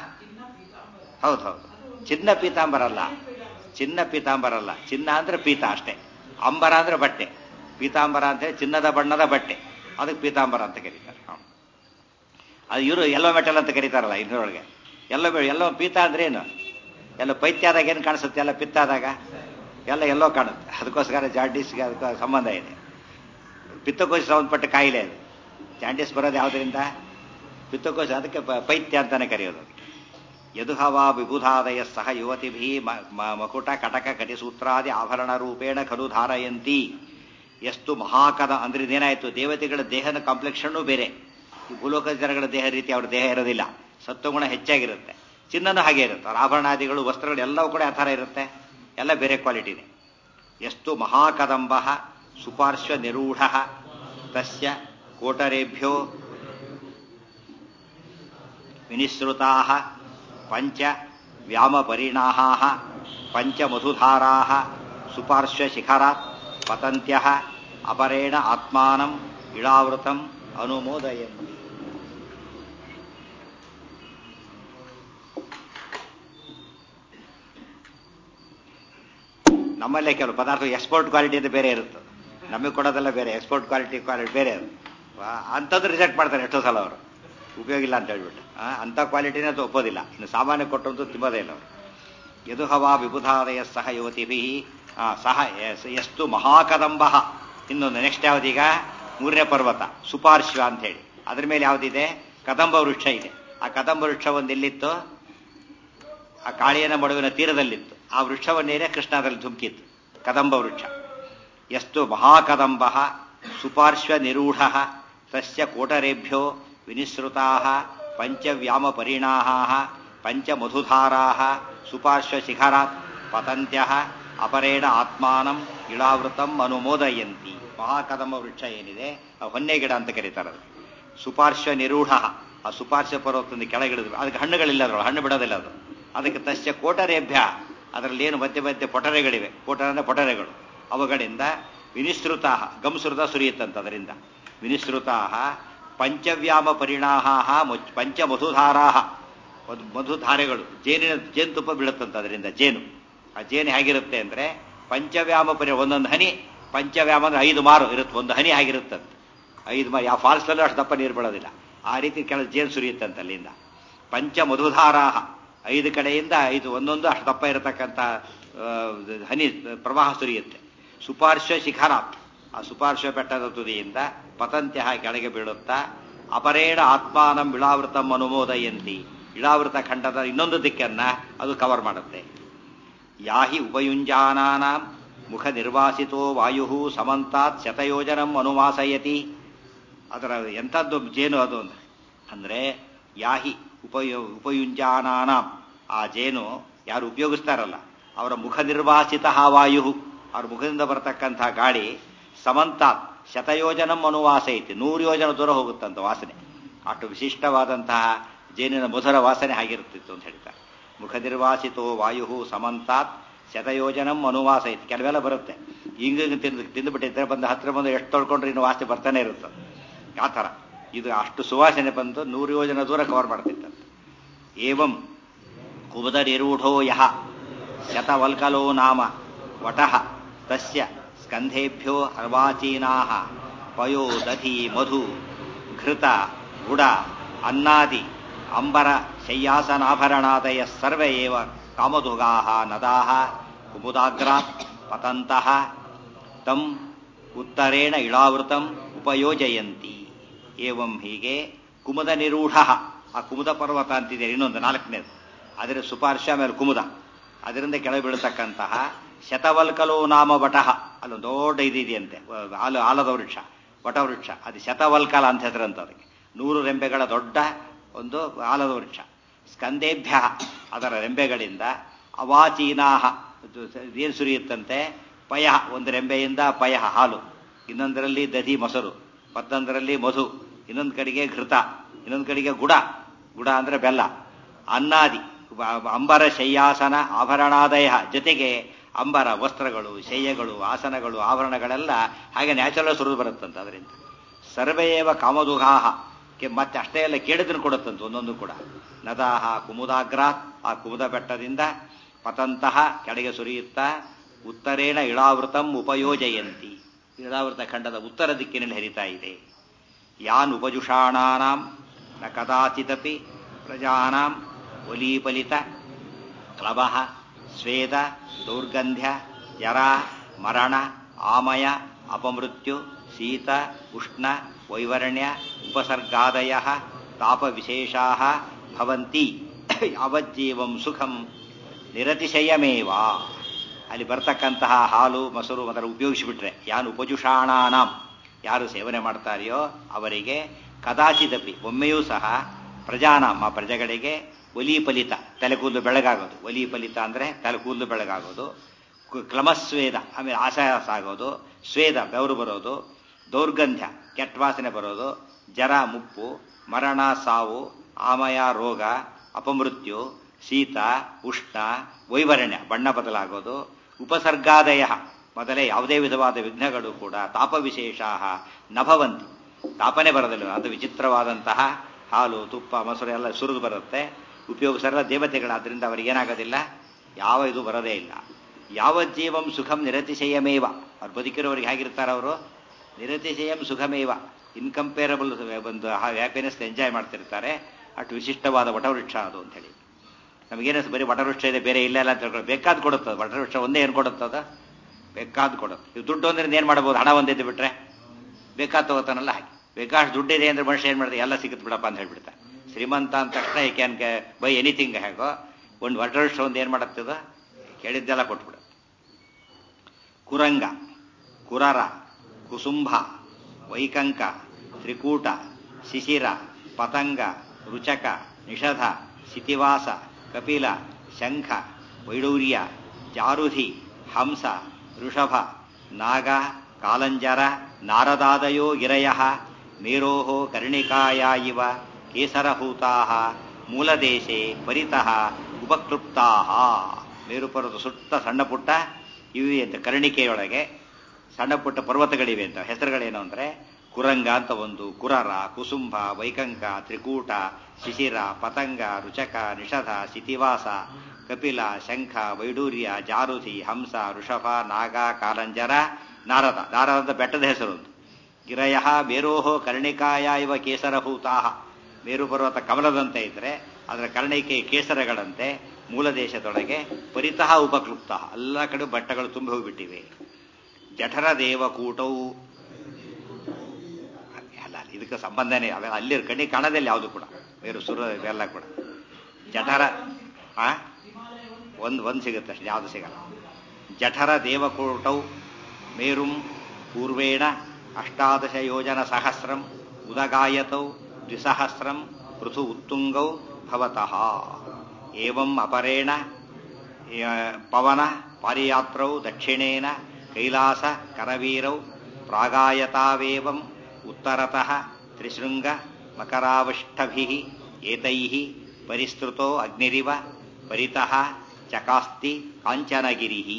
ಹೌದು ಹೌದು ಚಿನ್ನ ಪೀತಾಂಬರ ಅಲ್ಲ ಚಿನ್ನ ಪೀತಾಂಬರ ಅಲ್ಲ ಚಿನ್ನ ಅಂದ್ರೆ ಪೀತ ಅಷ್ಟೇ ಅಂಬರ ಅಂದ್ರೆ ಬಟ್ಟೆ ಪೀತಾಂಬರ ಅಂದ್ರೆ ಚಿನ್ನದ ಬಣ್ಣದ ಬಟ್ಟೆ ಅದಕ್ಕೆ ಪೀತಾಂಬರ ಅಂತ ಕರೀತಾರೆ ಹ. ಅದು ಇವರು ಎಲ್ಲೋ ಮೆಟಲ್ ಅಂತ ಕರೀತಾರಲ್ಲ ಇದ್ರೊಳಗೆ ಎಲ್ಲೋ ಬೆ- ಎಲ್ಲೋ ಪೀತ ಅಂದ್ರೆ ಏನು ಎಲ್ಲ ಪೈತ್ಯ ಆದಾಗ ಏನು ಕಾಣಿಸುತ್ತೆ ಎಲ್ಲ ಪಿತ್ತ ಆದಾಗ ಎಲ್ಲ ಎಲ್ಲೋ ಕಾಣುತ್ತೆ ಅದಕ್ಕೋಸ್ಕರ ಜಾಂಡೀಸ್ಗೆ ಅದಕ್ಕೆ ಸಂಬಂಧ ಇದೆ ಪಿತ್ತಕೋಶ ಸಂಬಂಧಪಟ್ಟ ಕಾಯಿಲೆ ಅದು ಜಾಂಡೀಸ್ ಬರೋದು ಯಾವುದರಿಂದ ಪಿತ್ತಕೋಶ ಅದಕ್ಕೆ ಪ- ಪೈತ್ಯ ಅಂತಾನೆ ಕರೆಯೋದು ಅದಕ್ಕೆ ಯದುಹವಾ ವಿಬುಧಾದಯ ಸಹ ಯುವತಿಭಿ ಮ- ಮ- ಮಕುಟ ಕಟಕ ಕಟಿಸೂತ್ರಾದಿ ಆಭರಣ ರೂಪೇಣ ಖಲು ಧಾರಯಂತಿ ಎಷ್ಟು ಮಹಾಕದ ಅಂದ್ರೆ ಇದೇನಾಯ್ತು ದೇವತೆಗಳ ದೇಹದ ಕಾಂಪ್ಲೆಕ್ಷನ್ನು ಬೇರೆ ಈ ಭೂಲೋಕದ ಜನಗಳ ದೇಹ ರೀತಿ ಅವ್ರ ದೇಹ ಇರೋದಿಲ್ಲ ಸತ್ವಗುಣ ಹೆಚ್ಚಾಗಿರುತ್ತೆ ಚಿನ್ನನೂ ಹಾಗೆ ಇರುತ್ತೆ ಅವ್ರ ಆಭರಣಾದಿಗಳು ವಸ್ತ್ರಗಳು ಎಲ್ಲವೂ ಕೂಡ ಆ ಥರ ಇರುತ್ತೆ ಎಲ್ಲ ಬೇರೆ ಕ್ವಾಲಿಟಿನೇ ಎಷ್ಟು ಮಹಾಕದಂಬ ಸುಪಾರ್ಶ್ವ ನಿರೂಢ ತಸ್ಯ ಕೋಟರೇಭ್ಯೋ ವಿನಿಸೃತಾ ಪಂಚ ವ್ಯಾಮಪರಿಣಾಹಾ ಪಂಚಮಧುಧಾರಾ ಸುಪಾರ್ಶ್ವಶಿಖರಾತ್ ಪತಂತ್ಯ ಅಪರೇಣ ಆತ್ಮಾನಂ ಇಳಾವೃತಂ ಅನುಮೋದಯಂತಿ ನಮ್ಮಲ್ಲೇ ಕೆಲವು ಪದಾರ್ಥ ಎಕ್ಸ್ಪೋರ್ಟ್ ಕ್ವಾಲಿಟಿ ಅಂತ ಬೇರೆ ಇರುತ್ತೆ ನಮಗೆ ಕೊಡೋದೆಲ್ಲ ಬೇರೆ ಎಕ್ಸ್ಪೋರ್ಟ್ ಕ್ವಾಲಿಟಿ ಕ್ವಾಲಿಟಿ ಬೇರೆ ಅದು ಅಂಥದ್ದು ರಿಜೆಕ್ಟ್ ಮಾಡ್ತಾರೆ ಎಷ್ಟೋ ಸಲ ಅವರು ಉಪಯೋಗ ಇಲ್ಲ ಅಂತ ಹೇಳ್ಬಿಟ್ಟು ಆ, ಅಂಥ ಕ್ವಾಲಿಟಿನೇ ಅದು ಒಪ್ಪೋದಿಲ್ಲ ಇನ್ನು ಸಾಮಾನ್ಯ ಕೊಟ್ಟಂತೂ ತಿಂಬೋದೇ ಇಲ್ಲ ಅವರು ಯದು ಹವಾ ವಿಬುಧಾದಯ ಸಹ ಯುವತಿಭಿ ಆ, ಸಹ ಎಸ್- ಎಷ್ಟು ಮಹಾಕದಂಬ ಇನ್ನೊಂದು ನೆಕ್ಸ್ಟ್ ಯಾವ್ದೀಗ ಮೂರನೇ ಪರ್ವತ ಸುಪಾರ್ಶ್ವ ಅಂತ ಹೇಳಿ ಅದ್ರ ಮೇಲೆ ಯಾವ್ದಿದೆ ಕದಂಬ ವೃಕ್ಷ ಇದೆ ಆ ಕದಂಬ ವೃಕ್ಷ ಒಂದು ಎಲ್ಲಿತ್ತು ಆ ಕಾಳಿಯನ ಮಡುವಿನ ತೀರದಲ್ಲಿತ್ತು ಆ ವೃಕ್ಷವನ್ನೇನೆ ಕೃಷ್ಣದಲ್ಲಿ ಧುಮುಕಿತ್ತು ಕದಂಬ ವೃಕ್ಷ ಎಷ್ಟು ಮಹಾಕದಂಬ ಸುಪಾರ್ಶ್ವ ನಿರೂಢ ತಸ್ಯ ಕೋಟರೇಭ್ಯೋ ವಿನಿಸೃತಾ ಪಂಚವ್ಯಾಮ ಪರಿಣಾಹ ಪಂಚಮಧುಧಾರಾ ಸುಪಾರ್ಶ್ವ ಶಿಖರಾತ್ ಪತಂತ್ಯ ಅಪರೇಣ ಆತ್ಮಾನಂ ಇಳಾವೃತಂ ಅನುಮೋದಯಂತಿ ಮಹಾಕದಂಬ ವೃಕ್ಷ ಏನಿದೆ ಆ ಹೊನ್ನೆ ಗಿಡ ಅಂತ ಕರೀತಾರೆ ಅದು ಸುಪಾರ್ಶ್ವ ನಿರೂಢ ಆ ಸುಪಾರ್ಶ್ವ ಪರ್ವತದಿಂದ ಕೆಳಗಿಳಿದ್ರು ಅದಕ್ಕೆ ಹಣ್ಣುಗಳಿಲ್ಲ ಅದ್ರೊಳಗೆ ಹಣ್ಣು ಬಿಡೋದಿಲ್ಲ ಅದು ಅದಕ್ಕೆ ತಸ್ಯ ಕೋಟರೇಭ್ಯ ಅದರಲ್ಲಿ ಏನು ಮಧ್ಯೆ ಮಧ್ಯೆ ಪೊಟರೆಗಳಿವೆ ಕೋಟರ ಅಂದ್ರೆ ಪೊಟರೆಗಳು ಅವುಗಳಿಂದ ವಿನಿಸೃತ ಗಂಸೃತ ಸುರಿಯುತ್ತಂತ ಅದರಿಂದ ವಿನಿಸೃತಾ ಪಂಚವ್ಯಾಮ ಪರಿಣಾಹ ಪಂಚಮಧುಧಾರಾ ಒಂದು ಮಧುಧಾರೆಗಳು ಜೇನಿನ ಜೇನುತುಪ್ಪ ಬೀಳುತ್ತಂತ ಅದರಿಂದ ಜೇನು ಆ ಜೇನು ಹೇಗಿರುತ್ತೆ ಅಂದ್ರೆ ಪಂಚವ್ಯಾಮ ಪರಿ ಒಂದೊಂದು ಹನಿ ಪಂಚವ್ಯಾಮ ಅಂದ್ರೆ ಐದು ಮಾರು ಇರುತ್ತೆ ಒಂದು ಹನಿ ಆಗಿರುತ್ತಂತೆ ಐದು ಮಾರು ಯಾವ ಫಾಲ್ಸ್ನಲ್ಲೂ ಅಷ್ಟು ದಪ್ಪ ನೀರು ಬೀಳೋದಿಲ್ಲ ಆ ರೀತಿ ಕೆಳ ಜೇನು ಸುರಿಯುತ್ತಂತೆ ಅಲ್ಲಿಂದ ಪಂಚ ಮಧುಧಾರಾಹ ಐದು ಕಡೆಯಿಂದ ಐದು ಒಂದೊಂದು ಅಷ್ಟು ದಪ್ಪ ಇರತಕ್ಕಂಥ ಆ, ಹನಿ ಪ್ರವಾಹ ಸುರಿಯುತ್ತೆ ಸುಪಾರ್ಶ್ವ ಶಿಖರಾತ್ ಆ ಸುಪಾರ್ಶ್ವ ಬೆಟ್ಟದ ತುದಿಯಿಂದ ಪತಂತ್ಯ ಕೆಳಗೆ ಬೀಳುತ್ತಾ ಅಪರೇಣ ಆತ್ಮಾನಂ ಇಳಾವೃತಂ ಅನುಮೋದಯಂತಿ ಇಳಾವೃತ ಖಂಡದ ಇನ್ನೊಂದು ದಿಕ್ಕನ್ನ ಅದು ಕವರ್ ಮಾಡುತ್ತೆ ಯಾಹಿ ಉಪಯುಂಜಾನಾಂ ಮುಖ ನಿರ್ವಾಸಿತೋ ವಾಯು ಸಮಂತಾತ್ ಶತಯೋಜನಂ ಅನುವಾಸಯತಿ ಅದರ ಎಂಥದ್ದು ಜೇನು ಅದು ಅಂದ್ರೆ ಅಂದ್ರೆ ಯಾಹಿ ಉಪಯೋ ಉಪಯುಂಜಾನಾನಾಂ ಆ ಜೇನು ಯಾರು ಉಪಯೋಗಿಸ್ತಾರಲ್ಲ ಅವರ ಮುಖ ನಿರ್ವಾಸಿತ ವಾಯು ಅವ್ರ ಮುಖದಿಂದ ಬರತಕ್ಕಂಥ ಗಾಳಿ ಸಮಂತಾತ್ ಶತಯೋಜನಂ ಅನುವಾಸ ಐತಿ ನೂರು ಯೋಜನ ದೂರ ಹೋಗುತ್ತಂತ ವಾಸನೆ ಅಷ್ಟು ವಿಶಿಷ್ಟವಾದಂತಹ ಜೇನಿನ ಮಧುರ ವಾಸನೆ ಆಗಿರುತ್ತಿತ್ತು ಅಂತ ಹೇಳ್ತಾರೆ ಮುಖ ನಿರ್ವಾಸಿತೋ ವಾಯು ಸಮಂತಾತ್ ಶತಯೋಜನಂ ಅನುವಾಸ ಐತಿ ಕೆಲವೆಲ್ಲ ಬರುತ್ತೆ ಹಿಂಗ ತಿಂದು ತಿಂದುಬಿಟ್ಟಿದ್ರೆ ಬಂದು ಹತ್ರ ಬಂದು ಎಷ್ಟು ತೊಳ್ಕೊಂಡ್ರೆ ಇನ್ನು ವಾಸನೆ ಬರ್ತಾನೆ ಇರುತ್ತೆ ಆ ಥರ ಇದು ಅಷ್ಟು ಸುವಾಸನೆ ಬಂದು ನೂರು ಯೋಜನ ದೂರ ಕವರ್ ಮಾಡ್ತಿತ್ತಂತೆ ಏವಂ ಕುಬುದನಿರೂಢೋ ಯಹ ಶತವಲ್ಕಲೋ ನಾಮ ವಟಃ ತಸ್ಯ ಸ್ಕಂಧೇಭ್ಯೋ ಅರ್ವಾಚೀನಾಃ ಪಯೋ ದಧಿ ಮಧು ಘೃತ ಗುಡ ಅನ್ನಾದಿ ಅಂಬರ ಶಯ್ಯಾಸನಾಭರಣಾದಯ ಸರ್ವ ಏವ ಕಾಮಧುಗಾಃ ನದಾಃ ಕುಮುದಾಗ್ರಾತ್ ಪತಂತಃ ತಂ ಉತ್ತರೇಣ ಇಳಾವೃತಂ ಉಪಯೋಜಯಂತಿ ಏವಂ ಹೀಗೆ ಕುಮುದ ನಿರೂಢ ಆ ಕುಮುದ ಪರ್ವತ ಅಂತಿದೆ ಇನ್ನೊಂದು ನಾಲ್ಕನೇದು ಅದರ ಸುಪಾರ್ಶ್ವ ಮೇಲೆ ಕುಮುದ ಅದರಿಂದ ಕೆಳಗೆ ಬೀಳತಕ್ಕಂತಹ ಶತವಲ್ಕಲೋ ನಾಮ ವಟಃ ಅಲ್ಲೊಂದು ದೊಡ್ಡ ಇದಿದೆಯಂತೆ ಆಲು ಆಲದ ವೃಕ್ಷ ವಟವೃಕ್ಷ ಅದು ಶತವಲ್ಕಲ ಅಂತ ಹೆಸರಂತ ಅದಕ್ಕೆ ನೂರು ರೆಂಬೆಗಳ ದೊಡ್ಡ ಒಂದು ಆಲದ ವೃಕ್ಷ ಸ್ಕಂದೇಭ್ಯ ಅದರ ರೆಂಬೆಗಳಿಂದ ಅವಾಚೀನಾಹ ಏನು ಸುರಿಯುತ್ತಂತೆ ಪಯ ಒಂದು ರೆಂಬೆಯಿಂದ ಪಯ ಹಾಲು ಇನ್ನೊಂದರಲ್ಲಿ ದಧಿ ಮೊಸರು ಮತ್ತೊಂದರಲ್ಲಿ ಮಧು ಇನ್ನೊಂದು ಕಡೆಗೆ ಘೃತ ಇನ್ನೊಂದು ಕಡೆಗೆ ಗುಡ ಗುಡ ಅಂದ್ರೆ ಬೆಲ್ಲ ಅನ್ನಾದಿ ಅಂಬರ ಶಯ್ಯಾಸನ ಆಭರಣಾದಯ ಜೊತೆಗೆ ಅಂಬರ ವಸ್ತ್ರಗಳು ಶಯ್ಯಗಳು ಆಸನಗಳು ಆಭರಣಗಳೆಲ್ಲ ಹಾಗೆ ನ್ಯಾಚುರಲ್ ಸುರಿದು ಬರುತ್ತಂತ ಅದರಿಂದ ಸರ್ವೇವ ಕಾಮದುಘಾಹ ಕೆ ಮತ್ತೆ ಅಷ್ಟೇ ಎಲ್ಲ ಕೇಳಿದ್ರು ಕೊಡುತ್ತಂತ ಒಂದೊಂದು ಕೂಡ ನದಾಹ ಕುಮುದಾಗ್ರಾತ್ ಆ ಕುಮುದ ಬೆಟ್ಟದಿಂದ ಪತಂತಹ ಕೆಳಗೆ ಸುರಿಯುತ್ತಾ ಉತ್ತರೇಣ ಇಳಾವೃತಂ ಉಪಯೋಜಯಂತಿ ಇಳಾವೃತ ಖಂಡದ ಉತ್ತರ ದಿಕ್ಕಿನಲ್ಲಿ ಹರಿತಾ ಇದೆ ಯಾನ್ ಉಪಜುಷಾಣಾನಾಂ ನ ಕದಾಚಿದಪಿ ಪ್ರಜಾನಾಂ ಒಲೀಪಲಿತ ಕ್ಲವ ಸ್ವೇದ ದೌರ್ಗಂಧ್ಯ ಯರ ಮರಣ ಆಮಯ ಅಪಮೃತ್ಯು ಶೀತ ಉಷ್ಣ ವೈವರ್ಣ್ಯ ಉಪಸರ್ಗಾದಯ ತಾಪವಿಶೇಷಾ ಭವಂತಿ ಯಾವಜ್ಜೀವಂ ಸುಖಂ ನಿರತಿಶಯಮೇವ ಅಲ್ಲಿ ಬರ್ತಕ್ಕಂತಹ ಹಾಲು ಮೊಸರು ಅದರ ಉಪಯೋಗಿಸಿಬಿಟ್ರೆ ಯಾರು ಉಪಜುಷಾಣಾನಾಂ ಯಾರು ಸೇವನೆ ಮಾಡ್ತಾರೆಯೋ ಅವರಿಗೆ ಕದಾಚಿದಪಿ ಒಮ್ಮೆಯೂ ಸಹ ಪ್ರಜಾನಾಮ ಪ್ರಜೆಗಳಿಗೆ ಒಲಿ ಫಲಿತ ತಲೆಕೂದಲು ಬೆಳಗಾಗೋದು ಒಲಿ ಫಲಿತ ಅಂದರೆ ತಲೆಕೂದಲು ಬೆಳಗಾಗೋದು ಕು- ಕ್ಲಮಸ್ವೇದ ಆಮೇಲೆ ಆಸಾಯಾಸ ಆಗೋದು ಸ್ವೇದ ಬೆವರು ಬರೋದು ದೌರ್ಗಂಧ್ಯ ಕೆಟ್ಟ ವಾಸನೆ ಬರೋದು ಜರ ಮುಪ್ಪು ಮರಣ ಸಾವು ಆಮಯ ರೋಗ ಅಪಮೃತ್ಯು ಶೀತ ಉಷ್ಣ ವೈವರಣ್ಯ ಬಣ್ಣ ಬದಲಾಗೋದು ಉಪಸರ್ಗಾದಯ ಮೊದಲೇ ಯಾವುದೇ ವಿಧವಾದ ವಿಘ್ನಗಳು ಕೂಡ ತಾಪ ವಿಶೇಷ ನಭವಂತಿ ತಾಪನೆ ಬರೋದಿಲ್ಲ ಅದು ವಿಚಿತ್ರವಾದಂತಹ ಹಾಲು ತುಪ್ಪ ಮೊಸರು ಎಲ್ಲ ಸುರಿದು ಬರುತ್ತೆ ಉಪಯೋಗಿಸಲ್ಲ ದೇವತೆಗಳಾದ್ರಿಂದ ಅವರಿಗೆ ಏನಾಗೋದಿಲ್ಲ ಯಾವ ಇದು ಬರೋದೇ ಇಲ್ಲ ಯಾವ ಜೀವಂ ಸುಖಂ ನಿರತಿಶಯಮೇವ ಅವ್ರು ಬದುಕಿರೋರಿಗೆ ಹೇಗಿರ್ತಾರೆ ಅವರು ನಿರತಿಶಯಂ ಸುಖಮೇವ ಇನ್ಕಂಪೇರಬಲ್ ಒಂದು ಹ್ಯಾಪಿನೆಸ್ ಎಂಜಾಯ್ ಮಾಡ್ತಿರ್ತಾರೆ ಅಷ್ಟು ವಿಶಿಷ್ಟವಾದ ವಟವೃಕ್ಷ ಅದು ಅಂತ ಹೇಳಿ ನಮಗೇನು ಬರೀ ವಟವೃಕ್ಷ ಇದೆ ಬೇರೆ ಇಲ್ಲ ಇಲ್ಲ ಅಂತ ಹೇಳ್ಕೊಂಡು ಬೇಕಾದ್ ಕೊಡುತ್ತದ ವಟವೃಕ್ಷ ಒಂದೇ ಏನು ಕೊಡುತ್ತದ ಬೇಕಾದ್ ಕೊಡುತ್ತೆ ಇವು ದುಡ್ಡು ಅಂದ್ರೆ ಏನು ಮಾಡ್ಬೋದು ಹಣ ಒಂದಿದ್ದು ಬಿಟ್ರೆ ಬೇಕಾದ ತಗೋತಾನಲ್ಲ ಹಾಗೆ ಬೇಕಾಷ್ಟು ದುಡ್ಡಿದೆ ಅಂದ್ರೆ ಮನುಷ್ಯ ಏನು ಮಾಡ್ತಾರೆ ಎಲ್ಲ ಸಿಗುತ್ತೆ ಬಿಡಪ್ಪ ಅಂತ ಹೇಳ್ಬಿಡ್ತಾರೆ ಶ್ರೀಮಂತ ಅಂದ ತಕ್ಷಣ ಈ ಕ್ಯಾನ್ ಬೈ ಎನಿಥಿಂಗ್ ಹೇಗೋ ಒಂದು ವಟವೃಕ್ಷ ಒಂದು ಏನು ಮಾಡುತ್ತದ ಕೇಳಿದ್ದೆಲ್ಲ ಕೊಟ್ಬಿಡ ಕುರಂಗ ಕುರರ ಕುಸುಂಭ ವೈಕಂಕ ತ್ರಿಕೂಟ ಶಿಶಿರ ಪತಂಗ ರುಚಕ ನಿಷಧ ಶಿತಿವಾಸ ಕಪಿಲ ಶಂಖ ವೈಡೂರ್ಯ ಜಾರುಧಿ ಹಂಸ ಋಷಭ ನಾಗ ಕಾಲಂಜರ ನಾರದಾದಯೋ ಗಿರಯ ಮೇರೋ ಕರ್ಣಿಕಾಯ ಇವ ಕೇಸರಹೂತಾ ಮೂಲದೇಶೆ ಪರಿತಃ ಉಪಕೃಪ್ತಾ ಮೇರುಪರ್ವತ ಸುತ್ತ ಸಣ್ಣ ಪುಟ್ಟ ಇವೆ ಅಂತ ಕರ್ಣಿಕೆಯೊಳಗೆ ಸಣ್ಣ ಪುಟ್ಟ ಪರ್ವತಗಳಿವೆ ಅಂತ ಹೆಸರುಗಳೇನು ಅಂದ್ರೆ ಕುರಂಗ ಅಂತ ಒಂದು ಕುರರ ಕುಸುಂಭ ವೈಕಂಕ ತ್ರಿಕೂಟ ಶಿಶಿರ ಪತಂಗ ರುಚಕ ನಿಷಧ ಶಿತಿವಾಸ ಕಪಿಲ ಶಂಖ ವೈಡೂರ್ಯ ಜಾರುಧಿ ಹಂಸ ಋಷಭ ನಾಗ ಕಾಲಂಜರ ನಾರದ ನಾರದ ಬೆಟ್ಟದ ಹೆಸರು ಒಂದು ಗಿರಯ ಮೇರೋಹೋ ಕರ್ಣಿಕಾಯ ಇವ ಕೇಸರಭೂತಾಹ ಮೇರು ಪರ್ವತ ಕಮಲದಂತೆ ಇದ್ರೆ ಅದರ ಕರ್ಣಿಕೆ ಕೇಸರಗಳಂತೆ ಮೂಲ ದೇಶದೊಳಗೆ ಪರಿತಃ ಉಪಕ್ಲುಪ್ತ ಎಲ್ಲ ಕಡೆ ಬಟ್ಟಗಳು ತುಂಬಿ ಹೋಗಿಬಿಟ್ಟಿವೆ ಜಠರ ದೇವಕೂಟವು ಅಲ್ಲ ಅಲ್ಲ, ಇದಕ್ಕೆ ಸಂಬಂಧನೇ ಅವೆಲ್ಲ ಅಲ್ಲಿ ಕಣ್ಣಿ ಕಾಣೋದಿಲ್ಲ ಯಾವುದು ಕೂಡ ಬೇರೆ ಸುರ ಇವೆಲ್ಲ ಕೂಡ ಜಠರ ಆ ಒಂದು ಒಂದು ಸಿಗುತ್ತೆ ಅಷ್ಟೇ ಯಾವುದು ಸಿಗಲ್ಲ ಜಠರ ದೇವಕೂಟೌ ಮೇರುಂ ಪೂರ್ವೇಣ ಅಷ್ಟಾದಶ ಯೋಜನ ಸಹಸ್ರಂ ಉದಗಾಯತೌ ದ್ವಿಸಹಸ್ರಂ ಪೃಥು ಉತ್ತುಂಗೌ ಭವತಃ ಏವಂ ಅಪರೇಣ ಆ, ಪವನ ಪಾರಿಯಾತ್ರೌ ದಕ್ಷಿಣೇನ ಕೈಲಾಸ ಕರವೀರೌ ಪ್ರಾಗಾಯತಾವೇವಂ ಉತ್ತರತಃ ತ್ರಿಶೃಂಗ ಮಕರಾವಷ್ಟಭಿಃ ಏತೈಃ ಪರಿಸ್ತೃತೋ ಅಗ್ನಿರಿವ ಪರಿತಃ ಚಕಾಸ್ತಿ ಕಾಂಚನಗಿರಿಃ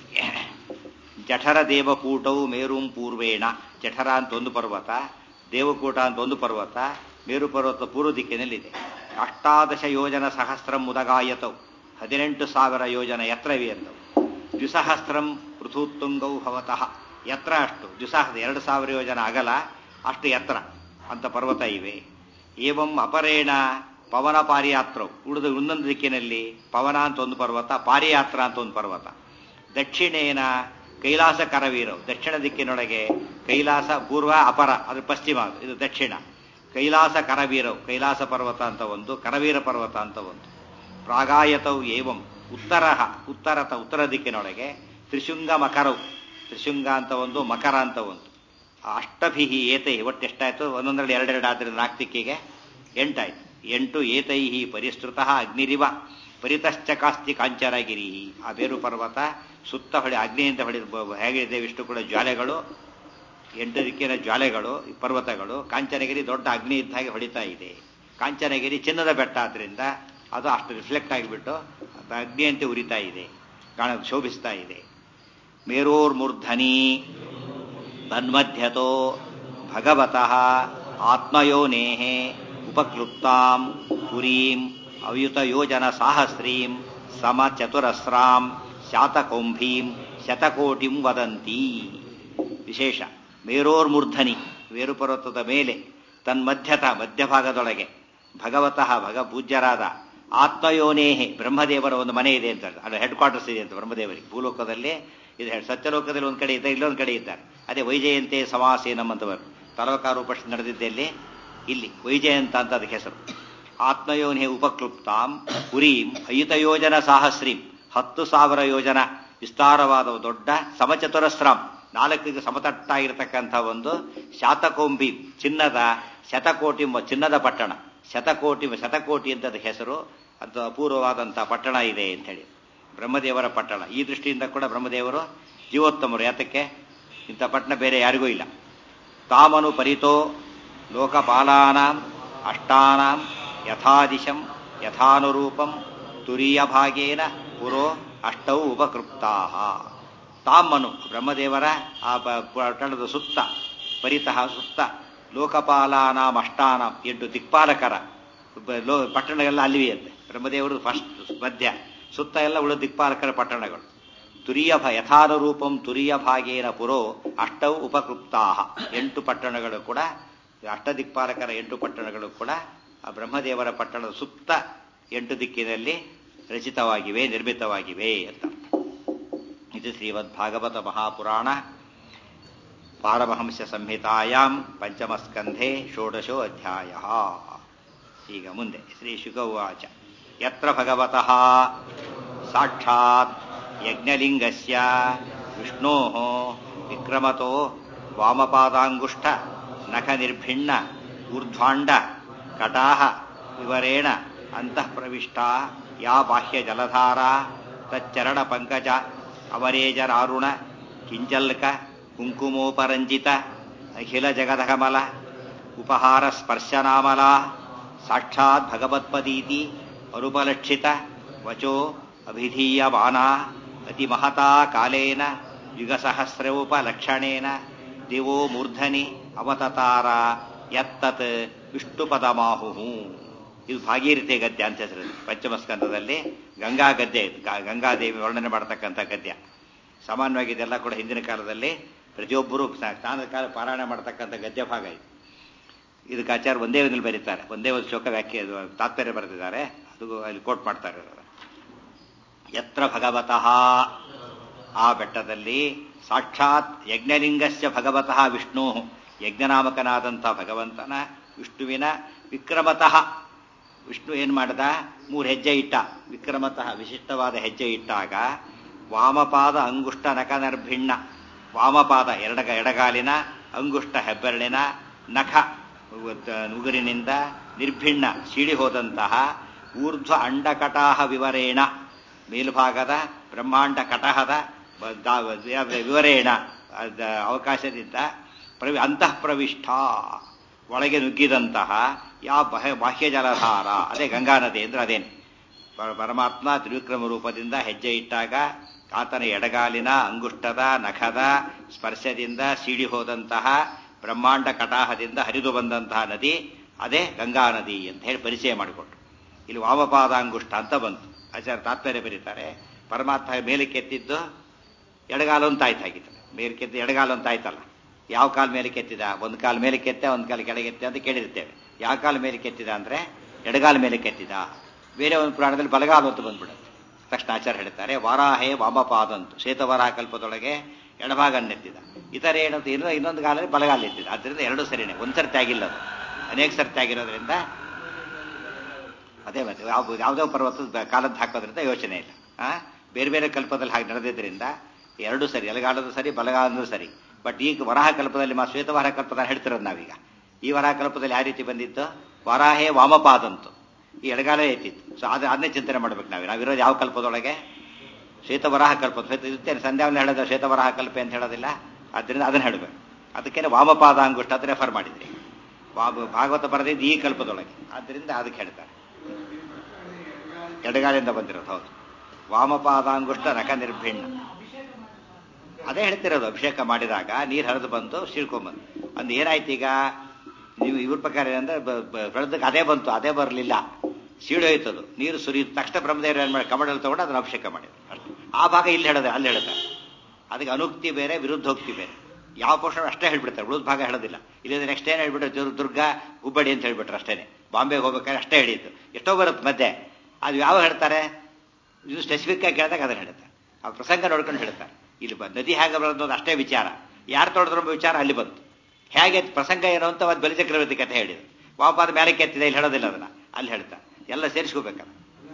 ಜಠರ ದೇವಕೂಟವು ಮೇರುಂ ಪೂರ್ವೇಣ ಜಠರ ಅಂತ ಒಂದು ಪರ್ವತ ದೇವಕೂಟ ಅಂತ ಒಂದು ಪರ್ವತ ಮೇರು ಪರ್ವತ ಪೂರ್ವ ದಿಕ್ಕಿನಲ್ಲಿದೆ ಅಷ್ಟಾದಶ ಯೋಜನ ಸಹಸ್ರಂ ಮುದಗಾಯತವು ಹದಿನೆಂಟು ಸಾವಿರ ಯೋಜನ ಎತ್ತರವಿ ಎಂದವು ದ್ವಿಸಹಸ್ರಂ ಪೃಥುತ್ತುಂಗೌ ಭವತಃ ಎತ್ತರ ಅಷ್ಟು ದ್ವಿಸಹಸ್ರ ಎರಡು ಸಾವಿರ ಯೋಜನ ಅಗಲ ಅಷ್ಟು ಎತ್ತರ ಅಂತ ಪರ್ವತ ಇವೆ ಏವಂ ಅಪರೇಣ ಪವನ ಪಾರಿಯಾತ್ರವು ಉಳಿದ ಇನ್ನೊಂದು ದಿಕ್ಕಿನಲ್ಲಿ ಪವನ ಅಂತ ಒಂದು ಪರ್ವತ ಪಾರಿಯಾತ್ರ ಅಂತ ಒಂದು ಪರ್ವತ ದಕ್ಷಿಣೇನ ಕೈಲಾಸ ಕರವೀರವು ದಕ್ಷಿಣ ದಿಕ್ಕಿನೊಳಗೆ ಕೈಲಾಸ ಪೂರ್ವ ಅಪರ ಅದು ಪಶ್ಚಿಮ ಇದು ದಕ್ಷಿಣ ಕೈಲಾಸ ಕರವೀರವು ಕೈಲಾಸ ಪರ್ವತ ಅಂತ ಒಂದು ಕರವೀರ ಪರ್ವತ ಅಂತ ಒಂದು ಪ್ರಾಗಾಯತವು ಏವಂ ಉತ್ತರ ಉತ್ತರತ ಉತ್ತರ ದಿಕ್ಕಿನೊಳಗೆ ತ್ರಿಶುಂಗ ಮಕರವು ತ್ರಿಶುಂಗ ಅಂತ ಒಂದು ಮಕರ ಅಂತ ಒಂದು ಅಷ್ಟಭಿಹಿ ಏತೈ ಒಟ್ಟು ಎಷ್ಟಾಯ್ತು ಒಂದೊಂದರಲ್ಲಿ ಎರಡೆರಡು ಆದ್ರಿಂದ ನಾಲ್ಕು ದಿಕ್ಕಿಗೆ ಎಂಟಾಯ್ತು ಎಂಟು ಏತೈಹಿ ಪರಿಸ್ತೃತ ಅಗ್ನಿರಿವ ಪರಿತಶ್ಚಕಾಸ್ತಿ ಕಾಂಚನಗಿರಿ ಆ ಬೇರು ಪರ್ವತ ಸುತ್ತ ಹೊಳೆ ಅಗ್ನಿಯಿಂದ ಹೊಡೆ ಹೇಗಿದೆ ಇಷ್ಟು ಕೂಡ ಜ್ವಾಲೆಗಳು ಎಂಟು ದಿಕ್ಕಿನ ಜ್ವಾಲೆಗಳು ಈ ಪರ್ವತಗಳು ಕಾಂಚನಗಿರಿ ದೊಡ್ಡ ಅಗ್ನಿ ಇದ್ದ ಹಾಗೆ ಹೊಡಿತಾ ಇದೆ ಕಾಂಚನಗಿರಿ ಚಿನ್ನದ ಬೆಟ್ಟ ಆದ್ರಿಂದ ಅದು ಅಷ್ಟು ರಿಫ್ಲೆಕ್ಟ್ ಆಗಿಬಿಟ್ಟು ಅದು ಅಗ್ನಿಯಂತೆ ಉರಿತಾ ಇದೆ ಕಾಣ ಶೋಭಿಸ್ತಾ ಇದೆ ಮೇರೋರ್ಮೂರ್ಧನಿ ತನ್ಮಧ್ಯತೋ ಭಗವತಃ ಆತ್ಮಯೋನೇಃ ಉಪಕ್ಲುಪ್ತಾಂ ಪುರೀಂ ಅಯುತಯೋಜನ ಸಾಹಸ್ರೀಂ ಸಮಚತುರಸ್ರಾಂ ಶಾತಕೌಂಭೀಂ ಶತಕೋಟಿಂ ವದಂತಿ ವಿಶೇಷ ಮೇರೋರ್ಮೂರ್ಧನಿ ಮೇರು ಪರ್ವತದ ಮೇಲೆ ತನ್ಮಧ್ಯತ ಮಧ್ಯಭಾಗದೊಳಗೆ ಭಗವತಃ ಭಗ ಪೂಜ್ಯರಾದ ಆತ್ಮಯೋನೇಹೆ ಬ್ರಹ್ಮದೇವರ ಒಂದು ಮನೆ ಇದೆ ಅಂತ ಅದು ಹೆಡ್ ಕ್ವಾರ್ಟರ್ಸ್ ಇದೆ ಅಂತ ಬ್ರಹ್ಮದೇವರಿಗೆ ಭೂಲೋಕದಲ್ಲಿ ಇದು ಹೆಡ್- ಸತ್ಯಲೋಕದಲ್ಲಿ ಒಂದು ಕಡೆ ಇದ್ದಾರೆ ಇಲ್ಲೊಂದು ಕಡೆ ಇದ್ದಾರೆ ಅದೇ ವೈಜಯಂತೆ ಸಮಾಸೇನಂ ಅಂತವರು ತಲವಕಾರ ಉಪನಿಷತ್ ನಡೆದಿದ್ದಲ್ಲಿ ಇಲ್ಲಿ ವೈಜಯಂತ ಅಂತ ಅದಕ್ಕೆ ಹೆಸರು ಆತ್ಮಯೋನೇ ಉಪಕ್ಲುಪ್ತಾಂ ಪುರೀಂ ಅಯುತಯೋಜನ ಸಾಹಸ್ರೀಂ ಹತ್ತು ಸಾವಿರ ಯೋಜನ ವಿಸ್ತಾರವಾದ ದೊಡ್ಡ ಸಮಚತುರಸ್ರಾಂ ನಾಲ್ಕಿಗೆ ಸಮತಟ್ಟಾಗಿರ್ತಕ್ಕಂಥ ಒಂದು ಶಾತಕೋಂಬಿ ಚಿನ್ನದ ಶತಕೋಟಿ ಎಂಬ ಚಿನ್ನದ ಪಟ್ಟಣ ಶತಕೋಟಿ ಶತಕೋಟಿ ಅಂತ ಅದಕ್ಕೆ ಹೆಸರು ಅದು ಅಪೂರ್ವವಾದಂಥ ಪಟ್ಟಣ ಇದೆ ಅಂತ ಹೇಳಿ ಬ್ರಹ್ಮದೇವರ ಪಟ್ಟಣ ಈ ದೃಷ್ಟಿಯಿಂದ ಕೂಡ ಬ್ರಹ್ಮದೇವರು ಜೀವೋತ್ತಮರು ಯಾತಕ್ಕೆ ಇಂಥ ಪಟ್ಟಣ ಬೇರೆ ಯಾರಿಗೂ ಇಲ್ಲ ತಾಮನು ಪರಿತೋ ಲೋಕಪಾಲಾನಾಂ ಅಷ್ಟಾನಾಂ ಯಥಾದಿಶಂ ಯಥಾನುರೂಪಂ ತುರೀಯಭಾಗೇನ ಪುರೋ ಅಷ್ಟೌ ಉಪಕೃಪ್ತಾ ತಾಮನು ಬ್ರಹ್ಮದೇವರ ಆ ಪ- ಪಟ್ಟಣದ ಸುತ್ತ ಪರಿತಃ ಸುತ್ತ ಲೋಕಪಾಲಾನಾಂ ಅಷ್ಟಾನಾಂ ಎಂಟು ದಿಕ್ಪಾಲಕರ ಬ- ಲೋ ಪಟ್ಟಣಗಳೆಲ್ಲ ಅಲ್ಲಿವೆಯಂತೆ ಬ್ರಹ್ಮದೇವರು ಫಸ್ಟ್ ಮಧ್ಯ ಸುತ್ತ ಎಲ್ಲ ಉಳಿದ ದಿಕ್ಪಾಲಕರ ಪಟ್ಟಣಗಳು ತುರಿಯ ಭ ಯಥಾನುರೂಪಂ ತುರಿಯ ಭಾಗೇನ ಪುರೋ ಅಷ್ಟೌ ಉಪಕೃಪ್ತಾ ಎಂಟು ಪಟ್ಟಣಗಳು ಕೂಡ ಅಷ್ಟದಿಕ್ಪಾಲಕರ ಎಂಟು ಪಟ್ಟಣಗಳು ಕೂಡ ಆ ಬ್ರಹ್ಮದೇವರ ಪಟ್ಟಣದ ಸುತ್ತ ಎಂಟು ದಿಕ್ಕಿನಲ್ಲಿ ರಚಿತವಾಗಿವೆ ನಿರ್ಮಿತವಾಗಿವೆ ಅಂತ ಇದು ಶ್ರೀಮದ್ ಭಾಗವತ ಮಹಾಪುರಾಣ ಪಾರಮಹಂಸ ಸಂಹಿತಾಯಾಮ್ ಪಂಚಮಸ್ಕಂಧೆ ಷೋಡಶೋ ಅಧ್ಯಾಯ ಈಗ ಮುಂದೆ ಶ್ರೀ ಶುಕ ಉವಾಚ ಯತ್ರ ಭಗವತಃ ಸಾಕ್ಷಾತ್ ಯಜ್ಞಲಿಂಗಸ್ಯ ವಿಷ್ಣೋ ವಿಕ್ರಮತೋ ವಾಮಪಾದಾಂಗುಷ್ಠ ನಖ ನಿರ್ಭಿಣ್ಣ ಊರ್ಧ್ವಾಂಡ ಕಟಾಹ ವಿವರೇಣ ಅಂತಃ ಪ್ರವಿಷ್ಟ ಯಾ ಬಾಹ್ಯ ಜಲಧಾರಾ ತಚ್ಚರಣ ಪಂಕಜ ಅವರೇಜರಾರುಣ ಕಿಂಜಲ್ಕ ಕುಂಕುಮೋಪರಂಜಿತ ಅಖಿಲ ಜಗದಕಮಲ ಉಪಹಾರ ಸ್ಪರ್ಶನಾಮಲ ಸಾಕ್ಷಾತ್ ಭಗವತ್ಪದೀತಿ ಅನುಪಲಕ್ಷಿತ ವಚೋ ಅಭಿಧೀಯಮಾನ ಅತಿ ಮಹತಾ ಕಾಲೇನ ಯುಗಸಹಸ್ರೋಪಲಕ್ಷಣೇನ ದಿವೋ ಮೂರ್ಧನಿ ಅವತತಾರ ಯತ್ತತ್ ವಿಷ್ಣುಪದಮಾಹು ಇದು ಭಾಗೀರಥಿ ಗದ್ಯ ಅಂತ ಹೆಸರು ಪಂಚಮಸ್ಕಂದದಲ್ಲಿ ಗಂಗಾ ಗದ್ಯ ಇದು ಗ- ಗಂಗಾದೇವಿ ವರ್ಣನೆ ಮಾಡತಕ್ಕಂಥ ಗದ್ಯ ಸಾಮಾನ್ಯವಾಗಿ ಇದೆಲ್ಲ ಕೂಡ ಹಿಂದಿನ ಕಾಲದಲ್ಲಿ ಪ್ರತಿಯೊಬ್ಬರು ಸ- ಸ್ನಾನದ ಕಾಲ ಪಾರಾಯಣ ಮಾಡತಕ್ಕಂಥ ಗದ್ಯ ಭಾಗ ಇದು ಇದಕ್ಕೆ ಆಚಾರ್ಯ ಒಂದೇ ಒಂದಲ್ಲಿ ಬರೀತಾರೆ ಒಂದೇ ಒಂದು ಶ್ಲೋಕ ವ್ಯಾಖ್ಯೆ ಅದು ತಾತ್ಪರ್ಯ ಬರೆದಿದ್ದಾರೆ ಅದು ಅಲ್ಲಿ ಕೋಟ್ ಮಾಡ್ತಾರೆ ಇವರು. ಯತ್ರ ಭಗವತಃ ಆ ಬೆಟ್ಟದಲ್ಲಿ ಸಾಕ್ಷಾತ್ ಯಜ್ಞಲಿಂಗಸ್ಯ ಭಗವತಃ ವಿಷ್ಣು ಯಜ್ಞನಾಮಕನಾದಂಥ ಭಗವಂತನ ವಿಷ್ಣುವಿನ ವಿಕ್ರಮತಃ ವಿಷ್ಣು ಏನು ಮಾಡ್ದ ಮೂರು ಹೆಜ್ಜೆ ಇಟ್ಟ ವಿಕ್ರಮತಃ ವಿಶಿಷ್ಟವಾದ ಹೆಜ್ಜೆ ಇಟ್ಟಾಗ ವಾಮಪಾದ ಅಂಗುಷ್ಟ ನಖನರ್ಭಿಣ್ಣ ವಾಮಪಾದ ಎರಡಗ ಎಡಗಾಲಿನ ಅಂಗುಷ್ಟ ಹೆಬ್ಬೆರಳಿನ ನಖ ಉಗುರಿನಿಂದ ನಿರ್ಭಿಣ್ಣ ಸೀಳಿ ಹೋದಂತಹ ಊರ್ಧ್ವ ಅಂಡಕಟಾಹ ವಿವರೇಣ ಮೇಲ್ಭಾಗದ ಬ್ರಹ್ಮಾಂಡ ಕಟಹದ ಬ- ದಾ- ವಿವರೇಣ ಅದ ಅವಕಾಶದಿಂದ ಪ್ರವಿ ಅಂತಃ ಪ್ರವಿಷ್ಟ ಒಳಗೆ ನುಗ್ಗಿದಂತಹ ಯಾವ ಬಹ ಬಾಹ್ಯ ಜಲಧಾರ ಅದೇ ಗಂಗಾ ನದಿ ಅಂದ್ರೆ ಅದೇನು ಪರ- ಪರಮಾತ್ಮ ತ್ರಿವಿಕ್ರಮ ರೂಪದಿಂದ ಹೆಜ್ಜೆ ಇಟ್ಟಾಗ ಆತನ ಎಡಗಾಲಿನ ಅಂಗುಷ್ಟದ ನಖದ ಸ್ಪರ್ಶದಿಂದ ಸೀಡಿ ಹೋದಂತಹ ಬ್ರಹ್ಮಾಂಡ ಕಟಾಹದಿಂದ ಹರಿದು ಬಂದಂತಹ ನದಿ ಅದೇ ಗಂಗಾ ನದಿ ಅಂತ ಹೇಳಿ ಪರಿಚಯ ಮಾಡಿಕೊಟ್ರು ಇಲ್ಲಿ ವಾಮಪಾದಾಂಗುಷ್ಟ ಅಂತ ಬಂತು ಆಚಾರ್ಯ ತಾತ್ಪರ್ಯ ಬರೀತಾರೆ ಪರಮಾತ್ಮ ಮೇಲಕ್ಕೆ ಎತ್ತಿದ್ದು ಎಡಗಾಲ ಒಂದು ತಾಯ್ತಾಗಿತ್ತು ಮೇಲಕ್ಕೆ ಎತ್ತಿ ಎಡಗಾಲ ಒಂದು ತಾಯ್ತಲ್ಲ ಯಾವ ಕಾಲ ಮೇಲೆ ಕೆತ್ತಿದ ಒಂದು ಕಾಲ ಮೇಲೆ ಕೆತ್ತೆ ಒಂದು ಕಾಲ ಕೆಳಗೆತ್ತೆ ಅಂತ ಕೇಳಿರ್ತೇವೆ ಯಾವ ಕಾಲ ಮೇಲೆ ಕೆತ್ತಿದ ಅಂದ್ರೆ ಎಡಗಾಲ ಮೇಲೆ ಕೆತ್ತಿದ ಬೇರೆ ಒಂದು ಪುರಾಣದಲ್ಲಿ ಬಲಗಾಲು ಅಂತ ಬಂದ್ಬಿಡುತ್ತೆ ತಕ್ಷಣ ಆಚಾರ್ಯ ಹೇಳ್ತಾರೆ ವಾರಾಹೇ ವಾಮಪಾದಂತು ಶ್ವೇತವರಾಹ ಕಲ್ಪದೊಳಗೆ ಎಡಭಾಗ ನೆತ್ತಿದ ಇತರ ಏನಂತ ಇನ್ನೂ ಇನ್ನೊಂದು ಕಾಲದಲ್ಲಿ ಬಲಗಾಲ ಎತ್ತಿದ ಆದ್ದರಿಂದ ಎರಡು ಸರಿನೇ ಒಂದು ಸರ್ತಿ ಆಗಿಲ್ಲ ಅದು ಅನೇಕ ಸರ್ತಿ ಆಗಿರೋದ್ರಿಂದ ಅದೇ ಮತ್ತೆ ಯಾವ ಯಾವುದೋ ಪರ್ವತದ ಕಾಲದ್ದು ಹಾಕೋದ್ರಿಂದ ಯೋಚನೆ ಇಲ್ಲ ಆ ಬೇರೆ ಬೇರೆ ಕಲ್ಪದಲ್ಲಿ ಹಾಗೆ ನಡೆದಿದ್ದರಿಂದ ಎರಡು ಸರಿ ಎಲಗಾಲದು ಸರಿ ಬಲಗಾಲದು ಸರಿ ಬಟ್ ಈಗ ವರಾಹ ಕಲ್ಪದಲ್ಲಿ ಮಾ ಶ್ವೇತವರಾಹ ಕಲ್ಪದಲ್ಲಿ ಹೇಳ್ತಿರೋದು ನಾವೀಗ ಈ ವರಾಹ ಕಲ್ಪದಲ್ಲಿ ಯಾವ ರೀತಿ ಬಂದಿತ್ತು ವರಾಹೇ ವಾಮಪಾದಂತು ಈ ಎಡಗಾಲ ಎತ್ತಿತ್ತು ಸೊ ಅದು ಅದನ್ನೇ ಚಿಂತನೆ ಮಾಡ್ಬೇಕು ನಾವು ನಾವಿರೋದು ಯಾವ ಕಲ್ಪದೊಳಗೆ ಶ್ವೇತವರಾಹ ಕಲ್ಪ ಶ್ವೇತ ಇರುತ್ತೆ ಸಂಧ್ಯಾವನ್ನ ಹೇಳೋದು ಶ್ವೇತವರಾಹ ಕಲ್ಪೆ ಅಂತ ಹೇಳೋದಿಲ್ಲ ಆದ್ದರಿಂದ ಅದನ್ನ ಹೇಳಬೇಕು ಅದಕ್ಕೇನೆ ವಾಮಪಾದ ಅಂಗುಷ್ಟ ಅಂತ ರೆಫರ್ ಮಾಡಿದ್ರಿ ವಾ- ಭಾಗವತ ಬರೆದಿದ್ದು ಈ ಕಲ್ಪದೊಳಗೆ ಆದ್ದರಿಂದ ಅದಕ್ಕೆ ಹೇಳ್ತಾರೆ ಎಡಗಾಲಿಂದ ಬಂದಿರೋದು ಹೌದು ವಾಮಪಾದಾಂಗುಷ್ಟ ನಖ ನಿರ್ಭಿಣ್ಣ ಅದೇ ಹೇಳ್ತಿರೋದು ಅಭಿಷೇಕ ಮಾಡಿದಾಗ ನೀರು ಹರಿದು ಬಂದು ಸೀಳ್ಕೊಂಬಂದು ಅಂದ್ ಏನಾಯ್ತು ಈಗ ನೀವು ಇವ್ರ ಪ್ರಕಾರ ಏನಂದ್ರೆ ಬೆಳೆದಕ್ಕೆ ಅದೇ ಬಂತು ಅದೇ ಬರಲಿಲ್ಲ ಸೀಳೋಯ್ತದು ನೀರು ಸುರಿದ ತಕ್ಷಣ ಬ್ರಹ್ಮದೇವರು ಏನು ಮಾಡಿ ಕಮಡಲ್ಲಿ ತಗೊಂಡು ಅದನ್ನು ಅಭಿಷೇಕ ಮಾಡಿದ್ರು ಅಷ್ಟೇ ಆ ಭಾಗ ಇಲ್ಲಿ ಹೇಳೋದೆ ಅಲ್ಲಿ ಹೇಳ್ತಾರೆ ಅದಕ್ಕೆ ಅನುಕ್ತಿ ಬೇರೆ ವಿರುದ್ಧೋಕ್ತಿ ಬೇರೆ ಯಾವ ಪೋಷಣ ಅಷ್ಟೇ ಹೇಳ್ಬಿಡ್ತಾರೆ ಉಳಿದ ಭಾಗ ಹೇಳೋದಿಲ್ಲ ಇಲ್ಲಿ ನೆಕ್ಸ್ಟ್ ಏನು ಹೇಳ್ಬಿಟ್ರೆ ದುರ್- ದುರ್ಗ ಹುಬ್ಬಳ್ಳಿ ಅಂತ ಹೇಳ್ಬಿಟ್ರೆ ಅಷ್ಟೇನೆ ಬಾಂಬೆಗೆ ಹೋಗ್ಬೇಕಾದ್ರೆ ಅಷ್ಟೇ ಹೇಳಿದ್ದು ಎಷ್ಟೋ ಬರುತ್ತೆ ಮಧ್ಯೆ ಅದು ಯಾವ ಹೇಳ್ತಾರೆ ಇದು ಸ್ಪೆಸಿಫಿಕ್ ಆಗಿ ಕೇಳಿದಾಗ ಅದನ್ನು ಹೇಳ್ತಾರೆ ಆ ಪ್ರಸಂಗ ನೋಡ್ಕೊಂಡು ಹೇಳ್ತಾರೆ ಇಲ್ಲಿ ಬ- ನದಿ ಹೇಗೆ ಬರೋದು ಅದು ಅಷ್ಟೇ ವಿಚಾರ ಯಾರು ತೊಳೆದ್ರೋ ವಿಚಾರ ಅಲ್ಲಿ ಬಂತು ಹೇಗೆ ಪ್ರಸಂಗ ಏನು ಅಂತ ಅದು ಬಲಿಚಕ್ರವರ್ತಿ ಕಥೆ ಹೇಳಿದ್ರು ವಾಪಾದ ಮೇಲೆ ಕೆತ್ತಿದೆ ಇಲ್ಲಿ ಹೇಳೋದಿಲ್ಲ ಅದನ್ನ ಅಲ್ಲಿ ಹೇಳ್ತಾರೆ ಎಲ್ಲ ಸೇರಿಸ್ಕೋಬೇಕಲ್ಲ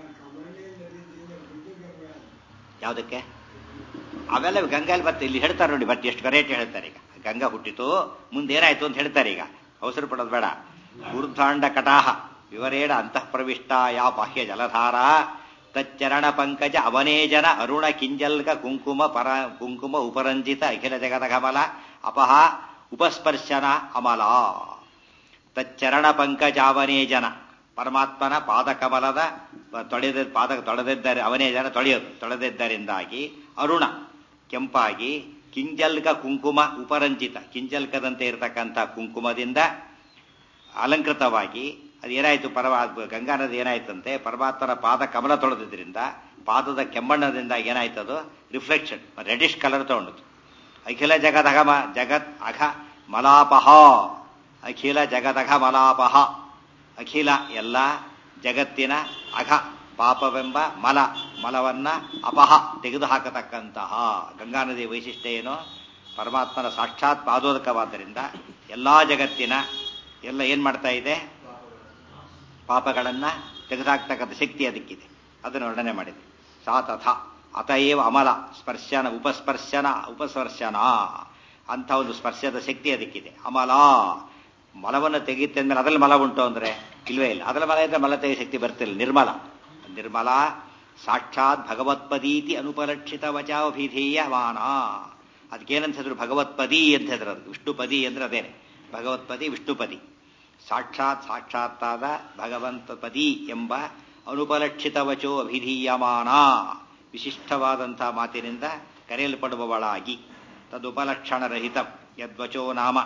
ಯಾವುದಕ್ಕೆ ಅವೆಲ್ಲ ಗಂಗಾಲಿ ಮತ್ತೆ ಇಲ್ಲಿ ಹೇಳ್ತಾರೆ ನೋಡಿ ಮತ್ತೆ ಎಷ್ಟು ವೆರೈಟಿ ಹೇಳ್ತಾರೆ ಈಗ ಗಂಗಾ ಹುಟ್ಟಿತು ಮುಂದೆ ಏನಾಯ್ತು ಅಂತ ಹೇಳ್ತಾರೆ ಈಗ ಅವಸರ ಪಡೋದು ಬೇಡ ಊರ್ಧ್ವಾಂಡ ಕಟಾಹ ವಿವರೇಣ ಅಂತಃ ಪ್ರವಿಷ್ಟ ಯಾ ಬಾಹ್ಯ ಜಲಧಾರ ತಚ್ಚರಣ ಪಂಕಜ ಅವನೇಜನ ಅರುಣ ಕಿಂಜಲ್ಕ ಕುಂಕುಮ ಪರ ಕುಂಕುಮ ಉಪರಂಜಿತ ಅಖಿಲ ಜಗದ ಕಮಲ ಅಪಹ ಉಪಸ್ಪರ್ಶನ ಅಮಲ ತಚ್ಚರಣ ಪಂಕಜಾವನೇಜನ ಪರಮಾತ್ಮನ ಪಾದಕಮಲದ ತೊಳೆದ ಪಾದ ತೊಳೆದಿದ್ದಾರೆ ಅವನೇ ಜನ ತೊಳೆಯೋದು ತೊಳೆದಿದ್ದರಿಂದಾಗಿ ಅರುಣ ಕೆಂಪಾಗಿ ಕಿಂಜಲ್ಕ ಕುಂಕುಮ ಉಪರಂಜಿತ ಕಿಂಜಲ್ಕದಂತೆ ಇರತಕ್ಕಂಥ ಕುಂಕುಮದಿಂದ ಅಲಂಕೃತವಾಗಿ ಅದು ಏನಾಯಿತು ಪರಮ ಗಂಗಾ ನದಿ ಏನಾಯ್ತಂತೆ ಪರಮಾತ್ಮನ ಪಾದ ಕಮಲ ತೊಳೆದಿದ್ರಿಂದ ಪಾದದ ಕೆಮ್ಮಣ್ಣದಿಂದ ಏನಾಯ್ತದು ರಿಫ್ಲೆಕ್ಷನ್ ರೆಡಿಶ್ ಕಲರ್ ತಗೊಂಡಿತು ಅಖಿಲ ಜಗದಘ ಜಗತ್ ಅಘ ಮಲಾಪಹ ಅಖಿಲ ಜಗದಘ ಮಲಾಪಹ ಅಖಿಲ ಎಲ್ಲ ಜಗತ್ತಿನ ಅಘ ಪಾಪವೆಂಬ ಮಲ ಮಲವನ್ನ ಅಪಹ ತೆಗೆದುಹಾಕತಕ್ಕಂತಹ ಗಂಗಾ ನದಿ ವೈಶಿಷ್ಟ್ಯ ಏನು ಪರಮಾತ್ಮನ ಸಾಕ್ಷಾತ್ ಪಾದೋದಕವಾದ್ದರಿಂದ ಎಲ್ಲಾ ಜಗತ್ತಿನ ಎಲ್ಲ ಏನ್ ಮಾಡ್ತಾ ಇದೆ ಪಾಪಗಳನ್ನ ತೆಗೆದುಹಾಕ್ತಕ್ಕಂಥ ಶಕ್ತಿ ಅದಕ್ಕಿದೆ ಅದನ್ನು ವರ್ಣನೆ ಮಾಡಿದೆ ಸಾ ತಥಾ ಅತಏವ ಅಮಲ ಸ್ಪರ್ಶನ ಉಪಸ್ಪರ್ಶನ ಉಪಸ್ಪರ್ಶನ ಅಂತ ಒಂದು ಸ್ಪರ್ಶದ ಶಕ್ತಿ ಅದಕ್ಕಿದೆ ಅಮಲ ಮಲವನ್ನು ತೆಗೆಯುತ್ತೆ ಅಂದ್ಮೇಲೆ ಅದ್ರಲ್ಲಿ ಮಲ ಉಂಟು ಅಂದ್ರೆ ಇಲ್ವೇ ಇಲ್ಲ ಅದ್ರಲ್ಲಿ ಮಲ ಇದ್ರೆ ಮಲ ತೆಗೆಯ ಶಕ್ತಿ ಬರ್ತಿಲ್ಲ ನಿರ್ಮಲ ನಿರ್ಮಲ ಸಾಕ್ಷಾತ್ ಭಗವತ್ಪದೀತಿ ಅನುಪಲಕ್ಷಿತ ವಚಾಭಿಧೇಯಮಾನ ಅದಕ್ಕೇನಂತ ಹೆಸರು ಭಗವತ್ಪದಿ ಅಂತ ಹೆಸರು ಅದು ವಿಷ್ಣುಪದಿ ಅಂದ್ರೆ ಅದೇನೆ ಭಗವತ್ಪದಿ ವಿಷ್ಣುಪದಿ ಸಾಕ್ಷಾತ್ ಸಾಕ್ಷಾತ್ತಾದ ಭಗವಂತ ಪದಿ ಎಂಬ ಅನುಪಲಕ್ಷಿತ ವಚೋ ಅಭಿಧೀಯಮಾನ ವಿಶಿಷ್ಟವಾದಂತಹ ಮಾತಿನಿಂದ ಕರೆಯಲ್ಪಡುವವಳಾಗಿ ತದುಪಲಕ್ಷಣರಹಿತ ಯದ್ವಚೋ ನಾಮ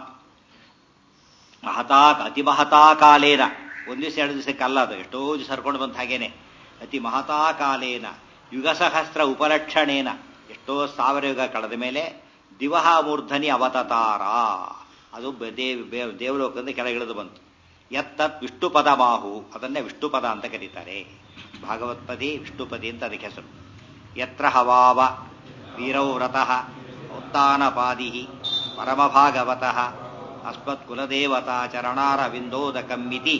ಮಹತಾತ್ ಅತಿ ಮಹತಾ ಕಾಲೇನ ಒಂದು ದಿವಸ ಎರಡು ದಿವಸಕ್ಕೆ ಅಲ್ಲ ಅದು ಎಷ್ಟೋ ದಿವಸ ಹರ್ಕೊಂಡು ಬಂತ ಹಾಗೇನೆ ಅತಿ ಮಹತಾ ಕಾಲೇನ ಯುಗ ಸಹಸ್ರ ಉಪಲಕ್ಷಣೇನ ಎಷ್ಟೋ ಸಾವಿರ ಯುಗ ಕಳೆದ ಮೇಲೆ ದಿವಹ ಮೂರ್ಧನಿ ಅವತತಾರ ಅದು ದೇವ್ ದೇವಲೋಕದಿಂದ ಕೆಳಗಿಳಿದು ಬಂತು ಎತ್ತತ್ ವಿಷ್ಣುಪದ ಬಾಹು ಅದನ್ನೇ ವಿಷ್ಣುಪದ ಅಂತ ಕರೀತಾರೆ ಭಾಗವತ್ಪದಿ ವಿಷ್ಣುಪದಿ ಅಂತ ಅದಕ್ಕೆ ಹೆಸರು ಯತ್ರ ಹವಾವ ವೀರೌ ವ್ರತಃ ಉತ್ತಾನಪಾದಿ ಪರಮಭಾಗವತಃ ಅಸ್ಮತ್ಕುಲದೇವತಾ ಚರಣಾರವಿಂದೋದಕಮ್ಮಿತಿ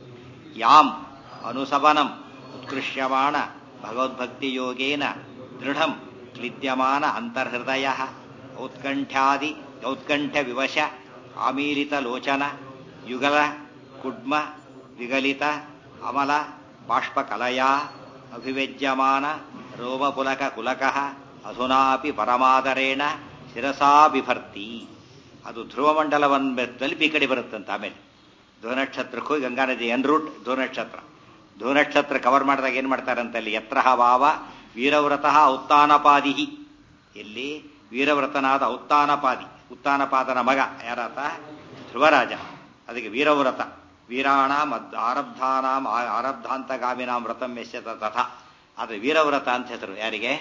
ಯಾಂ ಅನುಸವನಂ ಉತ್ಕೃಷ್ಯಮಾಣ ಭಗವದ್ಭಕ್ತಿಯೋಗೇನ ದೃಢಂ ಕ್ಲಿದ್ಯಮಾನ ಅಂತರ್ಹೃದಯ ಔತ್ಕಂಠ್ಯಾದಿ ಔತ್ಕಂಠ್ಯ ವಿವಶ ಆಮೀಲಿತ ಲೋಚನ ಯುಗಲ ಕುಡ್ಮ ವಿಗಲಿತ ಅಮಲ ಬಾಷ್ಪಕಲಯ ಅಭಿವ್ಯಜ್ಯಮಾನ ರೋಮಪುಲಕ ಕುಲಕಃ ಅಧುನಾಪಿ ಪರಮಾದರೇಣ ಶಿರಸಾ ಬಿಭರ್ತಿ ಅದು ಧ್ರುವಮಂಡಲವನ್ನು ತಲುಪಿ ಈ ಕಡೆ ಬರುತ್ತಂತ ಆಮೇಲೆ ಧ್ರುವನಕ್ಷತ್ರಕ್ಕೂ ಗಂಗಾ ನದಿ ಎನ್ ರೂಟ್ ಧ್ರುವನಕ್ಷತ್ರ ಧ್ರುವನಕ್ಷತ್ರ ಕವರ್ ಮಾಡಿದಾಗ ಏನ್ ಮಾಡ್ತಾರಂತ ಅಲ್ಲಿ ಯತ್ರ ವಾವ ವೀರವ್ರತಃ ಉತ್ತಾನಪಾದಿ ಇಲ್ಲಿ ವೀರವ್ರತನಾದ ಉತ್ತಾನಪಾದಿ ಉತ್ತಾನಪಾದನ ಮಗ ಯಾರಾತ ಧ್ರುವರಾಜ ಅದಕ್ಕೆ ವೀರವ್ರತ ವೀರಾಣ ಮದ್ ಆರಬ್ಧಾನಾಂ ಆರಬ್ಧಾಂತಗಾಮಿನಾಂ ವ್ರತಂ ಯಶ್ಯ ತಥಾ ಆದ್ರೆ ವೀರವ್ರತ ಅಂತ ಹೆಸರು ಯಾರಿಗೆ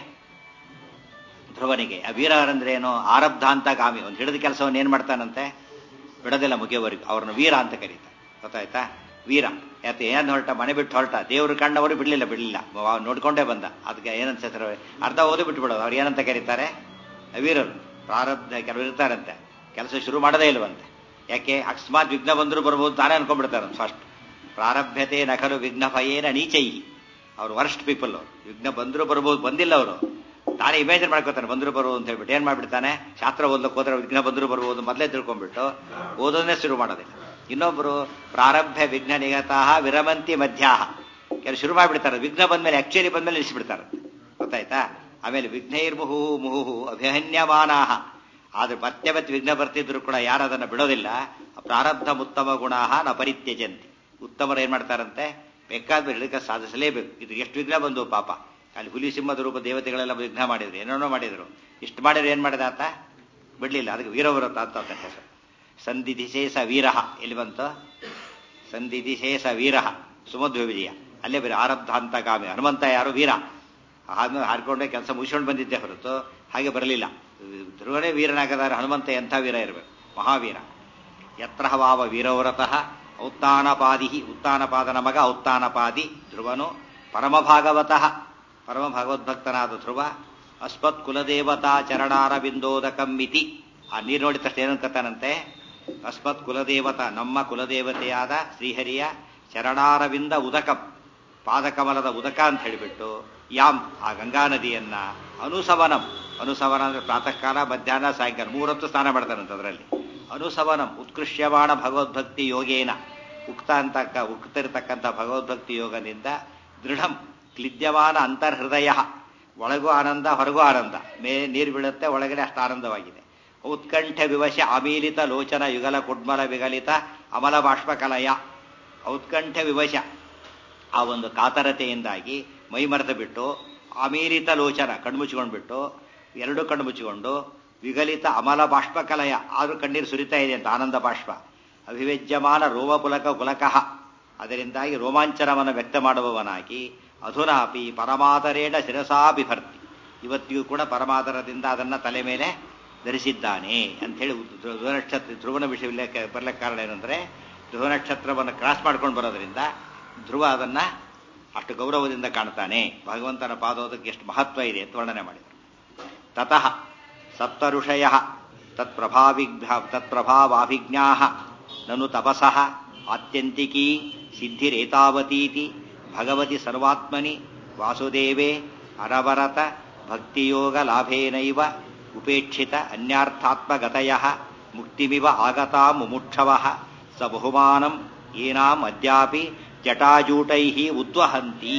ಧ್ರುವನಿಗೆ ಆ ವೀರ ಅಂದ್ರೆ ಏನು ಆರಬ್ಧಾಂತಗಾಮಿ ಒಂದು ಹಿಡಿದ ಕೆಲಸವನ್ನು ಏನ್ ಮಾಡ್ತಾನಂತೆ ಬಿಡೋದಿಲ್ಲ ಮುಗಿಯವರೆಗೂ ಅವ್ರನ್ನ ವೀರ ಅಂತ ಕರೀತಾರೆ ಗೊತ್ತಾಯ್ತಾ ವೀರ ಯಾಕೆ ಏನ್ ಹೊರಟ ಮನೆ ಬಿಟ್ಟು ಹೊರಟ ದೇವರು ಕಂಡವರು ಬಿಡ್ಲಿಲ್ಲ ಬಿಡ್ಲಿಲ್ಲ ನೋಡ್ಕೊಂಡೇ ಬಂದ ಅದಕ್ಕೆ ಏನಂತ ಹೆಸರು ಅರ್ಧ ಓದಿ ಬಿಟ್ಟು ಬಿಡೋದು ಅವ್ರು ಏನಂತ ಕರೀತಾರೆ ವೀರರು ಪ್ರಾರಬ್ಧ ಕೆಲವರು ಇರ್ತಾರಂತೆ ಕೆಲಸ ಶುರು ಮಾಡದೇ ಇಲ್ವಂತೆ ಯಾಕೆ ಅಕಸ್ಮಾತ್ ವಿಘ್ನ ಬಂದರೂ ಬರ್ಬೋದು ತಾನೇ ಅನ್ಕೊಂಡ್ಬಿಡ್ತಾರೆ ಫಸ್ಟ್ ಪ್ರಾರಭ್ಯತೆ ನಕಲು ವಿಘ್ನ ಭಯೇನ ನೀಚೈಹಿ ಅವ್ರು ವರ್ಸ್ಟ್ ಪೀಪಲ್ ವಿಘ್ನ ಬಂದರೂ ಬರ್ಬೋದು ಬಂದಿಲ್ಲ ಅವರು ತಾನೇ ಇಮೇಜಿನ್ ಮಾಡ್ಕೋತಾನೆ ಬಂದ್ರು ಬರುವುದು ಅಂತ ಹೇಳ್ಬಿಟ್ಟು ಏನ್ ಮಾಡ್ಬಿಡ್ತಾನೆ ಶಾಸ್ತ್ರ ಓದಕ್ಕೆ ಹೋದ್ರೆ ವಿಘ್ನ ಬಂದ್ರು ಬರ್ಬೋದು ಮೊದಲೇ ತಿಳ್ಕೊಂಡ್ಬಿಟ್ಟು ಓದೋದನ್ನೇ ಶುರು ಮಾಡೋದಿಲ್ಲ ಇನ್ನೊಬ್ರು ಪ್ರಾರಭ್ಯ ವಿಘ್ನ ನಿಗತಃ ವಿರಮಂತಿ ಮಧ್ಯಾಹ ಕೆಲವು ಶುರು ಮಾಡಿಬಿಡ್ತಾರೆ ವಿಘ್ನ ಬಂದ್ಮೇಲೆ ಆಕ್ಚುಲಿ ಬಂದ್ಮೇಲೆ ನಿಲ್ಲಿಸ್ಬಿಡ್ತಾರೆ ಗೊತ್ತಾಯ್ತಾ ಆಮೇಲೆ ವಿಘ್ನೈರ್ ಮುಹು ಮುಹು ಅಭಿಹನ್ಯಮಾನಾಹ ಆದ್ರೆ ಮತ್ತೆ ಮತ್ತೆ ವಿಘ್ನ ಬರ್ತಿದ್ರು ಕೂಡ ಯಾರು ಅದನ್ನ ಬಿಡೋದಿಲ್ಲ ಪ್ರಾರಬ್ಧ ಉತ್ತಮ ಗುಣಾಹ ನ ಪರಿತ್ಯಜಂತಿ ಉತ್ತಮರು ಏನ್ ಮಾಡ್ತಾರಂತೆ ಬೇಕಾದ ಹಿಡಿಕ ಸಾಧಿಸಲೇಬೇಕು ಇದು ಎಷ್ಟು ವಿಘ್ನ ಬಂದು ಪಾಪ ಅಲ್ಲಿ ಹುಲಿ ಸಿಂಹದ ರೂಪ ದೇವತೆಗಳೆಲ್ಲ ವಿಘ್ನ ಮಾಡಿದ್ರು ಏನೇನೋ ಮಾಡಿದ್ರು ಇಷ್ಟು ಮಾಡಿದ್ರು ಏನ್ ಮಾಡಿದ ಆತ ಬಿಡ್ಲಿಲ್ಲ ಅದಕ್ಕೆ ವೀರವ್ರತ ಅಂತ ಆತನ ಹೆಸರು ಸಂಧಿಧಿಶೇಷ ವೀರಹ ಎಲ್ಲಿ ಬಂತು ಸಂಧಿಧಿಶೇಷ ವೀರಹ ಸುಮಧ್ವ ವಿಜಯ ಅಲ್ಲೇ ಬರೀ ಆರಬ್ಧಾಂತಗಾಮಿ ಹನುಮಂತ ಯಾರು ವೀರ ಆದ್ಮೇಲೆ ಹಾರ್ಕೊಂಡೆ ಕೆಲಸ ಮುಗಿಸ್ಕೊಂಡು ಬಂದಿದ್ದೆ ಹೊರತು ಹಾಗೆ ಬರಲಿಲ್ಲ ಧ್ರುವನೇ ವೀರನಾಗದಾರೆ ಹನುಮಂತ ಎಂಥ ವೀರ ಇರಬೇಕು ಮಹಾವೀರ ಯತ್ರ ವಾವ ವೀರವ್ರತಃ ಔತ್ತಾನಪಾದಿ ಉತ್ತಾನಪಾದನ ಮಗ ಔತ್ತಾನಪಾದಿ ಧ್ರುವನು ಪರಮಭಾಗವತಃ ಪರಮ ಭಗವದ್ಭಕ್ತನಾದ ಧ್ರುವ ಅಸ್ಮತ್ ಕುಲದೇವತಾ ಚರಣಾರವಿಂದೋದಕಂ ಮಿತಿ ಆ ನೀರು ನೋಡಿದ ತಕ್ಷಣ ಏನಂತಾನಂತೆ ಅಸ್ಮತ್ ಕುಲದೇವತ ನಮ್ಮ ಕುಲದೇವತೆಯಾದ ಶ್ರೀಹರಿಯ ಚರಣಾರವಿಂದ ಉದಕಂ ಪಾದಕಮಲದ ಉದಕ ಅಂತ ಹೇಳಿಬಿಟ್ಟು ಯಾಮ್ ಆ ಗಂಗಾ ನದಿಯನ್ನ ಅನುಸವನಂ ಅನುಸವನ ಅಂದ್ರೆ ಪ್ರಾತಃ ಕಾಲ ಮಧ್ಯಾಹ್ನ ಸಾಯಂಕಾಲ ಮೂರೊತ್ತು ಸ್ನಾನ ಮಾಡ್ತಾರಂತ ಅದರಲ್ಲಿ ಅನುಸವನಂ ಉತ್ಕೃಷ್ಯಮಾಣ ಭಗವದ್ಭಕ್ತಿ ಯೋಗೇನ ಉಕ್ತ ಅಂತ ಉಕ್ತಿರ್ತಕ್ಕಂಥ ಭಗವದ್ಭಕ್ತಿ ಯೋಗದಿಂದ ದೃಢಂ ಕ್ಲಿದ್ಯಮಾನ ಅಂತರ್ಹೃದಯ ಒಳಗೂ ಆನಂದ ಹೊರಗೂ ಆನಂದ ಮೇಲೆ ನೀರು ಬೀಳುತ್ತೆ ಒಳಗಡೆ ಅಷ್ಟು ಆನಂದವಾಗಿದೆ ಉತ್ಕಂಠ ವಿವಶ ಅಮೀಲಿತ ಲೋಚನ ಯುಗಲ ಕುಡ್ಮಲ ವಿಗಲಿತ ಅಮಲ ಬಾಷ್ಪಕಲಯ ಔತ್ಕಂಠ ವಿವಶ ಆ ಒಂದು ಕಾತರತೆಯಿಂದಾಗಿ ಮೈ ಮರೆತು ಬಿಟ್ಟು ಅಮೀಲಿತ ಲೋಚನ ಕಣ್ಮುಚ್ಕೊಂಡ್ಬಿಟ್ಟು ಎರಡು ಕಣ್ಣು ಮುಚ್ಚಿಕೊಂಡು ವಿಗಲಿತ ಅಮಲ ಬಾಷ್ಪಕಲಯ ಆದ್ರೂ ಕಣ್ಣೀರು ಸುರಿತಾ ಇದೆ ಅಂತ ಆನಂದ ಬಾಷ್ಪ ಅಭಿವ್ಯಜ್ಯಮಾನ ರೋಮಪುಲಕ ಕುಲಕಃ ಅದರಿಂದಾಗಿ ರೋಮಾಂಚನವನ್ನು ವ್ಯಕ್ತ ಮಾಡುವವನಾಗಿ ಅಧುನಾಪಿ ಪರಮಾತರೇಣ ಶಿರಸಾ ಬಿಭರ್ತಿ ಇವತ್ತಿಗೂ ಕೂಡ ಪರಮಾತರದಿಂದ ಅದನ್ನ ತಲೆ ಮೇಲೆ ಧರಿಸಿದ್ದಾನೆ ಅಂತ ಹೇಳಿ ಧ್ರುವ ನಕ್ಷತ್ರ ಧ್ರುವನ ವಿಷಯ ಬರ್ಲಿಕ್ಕೆ ಕಾರಣ ಏನಂದ್ರೆ ಧ್ರುವ ನಕ್ಷತ್ರವನ್ನು ಕ್ರಾಸ್ ಮಾಡ್ಕೊಂಡು ಬರೋದ್ರಿಂದ ಧ್ರುವ ಅದನ್ನ ಅಷ್ಟು ಗೌರವದಿಂದ ಕಾಣ್ತಾನೆ ಭಗವಂತನ ಪಾದೋದಕ್ಕೆ ಎಷ್ಟು ಮಹತ್ವ ಇದೆ ಅಂತ ವರ್ಣನೆ ಮಾಡಿದರು ತತಃ ಸಪ್ತಋಷಯ ತತ್ಪ್ರಭಾವಿಭ್ಯ ತತ್ಪ್ರಭಾವಾಭಿಜ್ಞಾ ನನು ತಪಸಃ ಆತ್ಯಂತಿಕೀ ಸಿದ್ಧಿರೇತಾವತೀತಿ ಭಗವತಿ ಸರ್ವಾತ್ಮನಿ ವಾಸುದೇವೇ ಅರವರತ ಭಕ್ತಿಯೋಗ ಲಾಭೇನೈವ ಉಪೇಕ್ಷಿತ ಅನ್ಯಾರ್ಥಾತ್ಮಗತಯ ಮುಕ್ತಿಮಿವ ಆಗತಾ ಮುಮುಕ್ಷವ ಸ ಬಹುಮಾನಂ ಏನಾಂ ಅದ್ಯಾಪಿ ಜಟಾಜೂಟೈ ಉದ್ವಹಂತಿ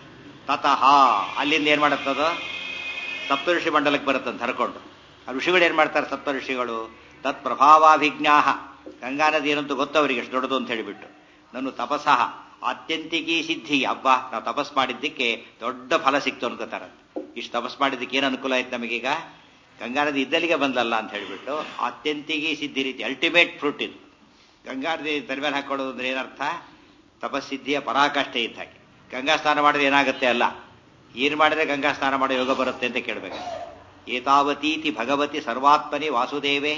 ತತಃ ಅಲ್ಲಿಂದ ಏನ್ ಮಾಡುತ್ತದ ಸಪ್ತಋಷಿ ಮಂಡಲಕ್ಕೆ ಬರುತ್ತಂತ ಹರ್ಕೊಂಡು ಆ ಋಷಿಗಳು ಏನ್ ಮಾಡ್ತಾರೆ ಸಪ್ತ ಋಷಿಗಳು ತತ್ ಪ್ರಭಾವಾಭಿಜ್ಞಾ ಗಂಗಾ ನದಿ ಏನಂತೂ ಗೊತ್ತವರಿಗೆ ಎಷ್ಟು ದೊಡ್ಡದು ಅಂತ ಹೇಳಿಬಿಟ್ಟು ನಾನು ತಪಸಃ ಆತ್ಯಂತಿಕಿ ಸಿದ್ಧಿ ಹಬ್ಬ ನಾವು ತಪಸ್ ಮಾಡಿದ್ದಕ್ಕೆ ದೊಡ್ಡ ಫಲ ಸಿಕ್ತು ಅನ್ಕೋತಾರ ಇಷ್ಟು ತಪಸ್ ಮಾಡಿದ್ದಕ್ಕೆ ಏನು ಅನುಕೂಲ ಆಯ್ತು ನಮಗೀಗ ಗಂಗಾ ನದಿ ಇದ್ದಲ್ಲಿಗೆ ಬಂದಲ್ಲ ಅಂತ ಹೇಳಿಬಿಟ್ಟು ಆತ್ಯಂತಿಕಿ ಸಿದ್ಧಿ ರೀತಿ ಅಲ್ಟಿಮೇಟ್ ಫ್ರೂಟ್ ಇದು ಗಂಗಾ ನದಿ ತಲೆ ಮೇಲೆ ಹಾಕೊಳ್ಳೋದು ಅಂದ್ರೆ ಏನರ್ಥ ತಪಸ್ಸಿದ್ಧಿಯ ಪರಾಕಾಷ್ಠೆ ಇದ್ದ ಹಾಗೆ ಗಂಗಾ ಸ್ನಾನ ಮಾಡಿದ್ರೆ ಏನಾಗುತ್ತೆ ಅಲ್ಲ ಏನು ಮಾಡಿದ್ರೆ ಗಂಗಾ ಸ್ನಾನ ಮಾಡೋ ಯೋಗ ಬರುತ್ತೆ ಅಂತ ಕೇಳಬೇಕು ಏತಾವತೀತಿ ಭಗವತಿ ಸರ್ವಾತ್ಮನಿ ವಾಸುದೇವೇ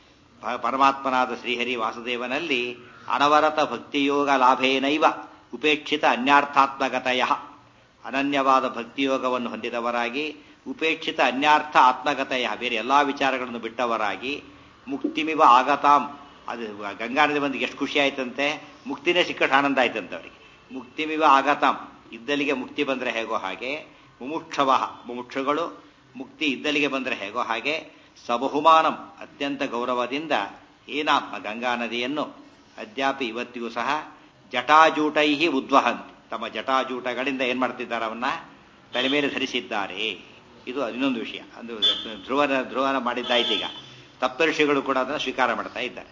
ಪರಮಾತ್ಮನಾದ ಶ್ರೀಹರಿ ವಾಸುದೇವನಲ್ಲಿ ಅನವರತ ಭಕ್ತಿಯೋಗ ಲಾಭೇನೈವ ಉಪೇಕ್ಷಿತ ಅನ್ಯಾರ್ಥಾತ್ಮಗತಯ ಅನನ್ಯವಾದ ಭಕ್ತಿಯೋಗವನ್ನು ಹೊಂದಿದವರಾಗಿ ಉಪೇಕ್ಷಿತ ಅನ್ಯಾರ್ಥ ಆತ್ಮಗತಯ ಬೇರೆ ಎಲ್ಲಾ ವಿಚಾರಗಳನ್ನು ಬಿಟ್ಟವರಾಗಿ ಮುಕ್ತಿಮಿವ ಆಗತಾಂ ಅದು ಗಂಗಾ ನದಿ ಬಂದು ಎಷ್ಟು ಖುಷಿ ಆಯ್ತಂತೆ ಮುಕ್ತಿನೇ ಸಿಕ್ಕಟ್ಟು ಆನಂದ ಆಯ್ತಂತೆ ಅವರಿಗೆ ಮುಕ್ತಿಮಿವ ಆಗತಾಂ ಇದ್ದಲಿಗೆ ಮುಕ್ತಿ ಬಂದರೆ ಹೇಗೋ ಹಾಗೆ ಮುಮುಕ್ಷವ ಮುಮುಕ್ಷುಗಳು ಮುಕ್ತಿ ಇದ್ದಲಿಗೆ ಬಂದರೆ ಹೇಗೋ ಹಾಗೆ ಸಬಹುಮಾನಂ ಅತ್ಯಂತ ಗೌರವದಿಂದ ಏನಾತ್ಮ ಗಂಗಾ ನದಿಯನ್ನು ಅದ್ಯಾಪಿ ಇವತ್ತಿಗೂ ಸಹ ಜಟಾಜೂಟೈ ಉದ್ವಹಂತಿ ತಮ್ಮ ಜಟಾಜೂಟಗಳಿಂದ ಏನ್ ಮಾಡ್ತಿದ್ದಾರೆ ಅವನ್ನ ತಲೆ ಮೇಲೆ ಧರಿಸಿದ್ದಾರೆ ಇದು ಇನ್ನೊಂದು ವಿಷಯ ಅದು ಧ್ರುವನ ಧ್ರುವನ ಮಾಡಿದ್ದಾಯ್ತು ಈಗ ತಪ್ತಋಷಿಗಳು ಕೂಡ ಅದನ್ನು ಸ್ವೀಕಾರ ಮಾಡ್ತಾ ಇದ್ದಾರೆ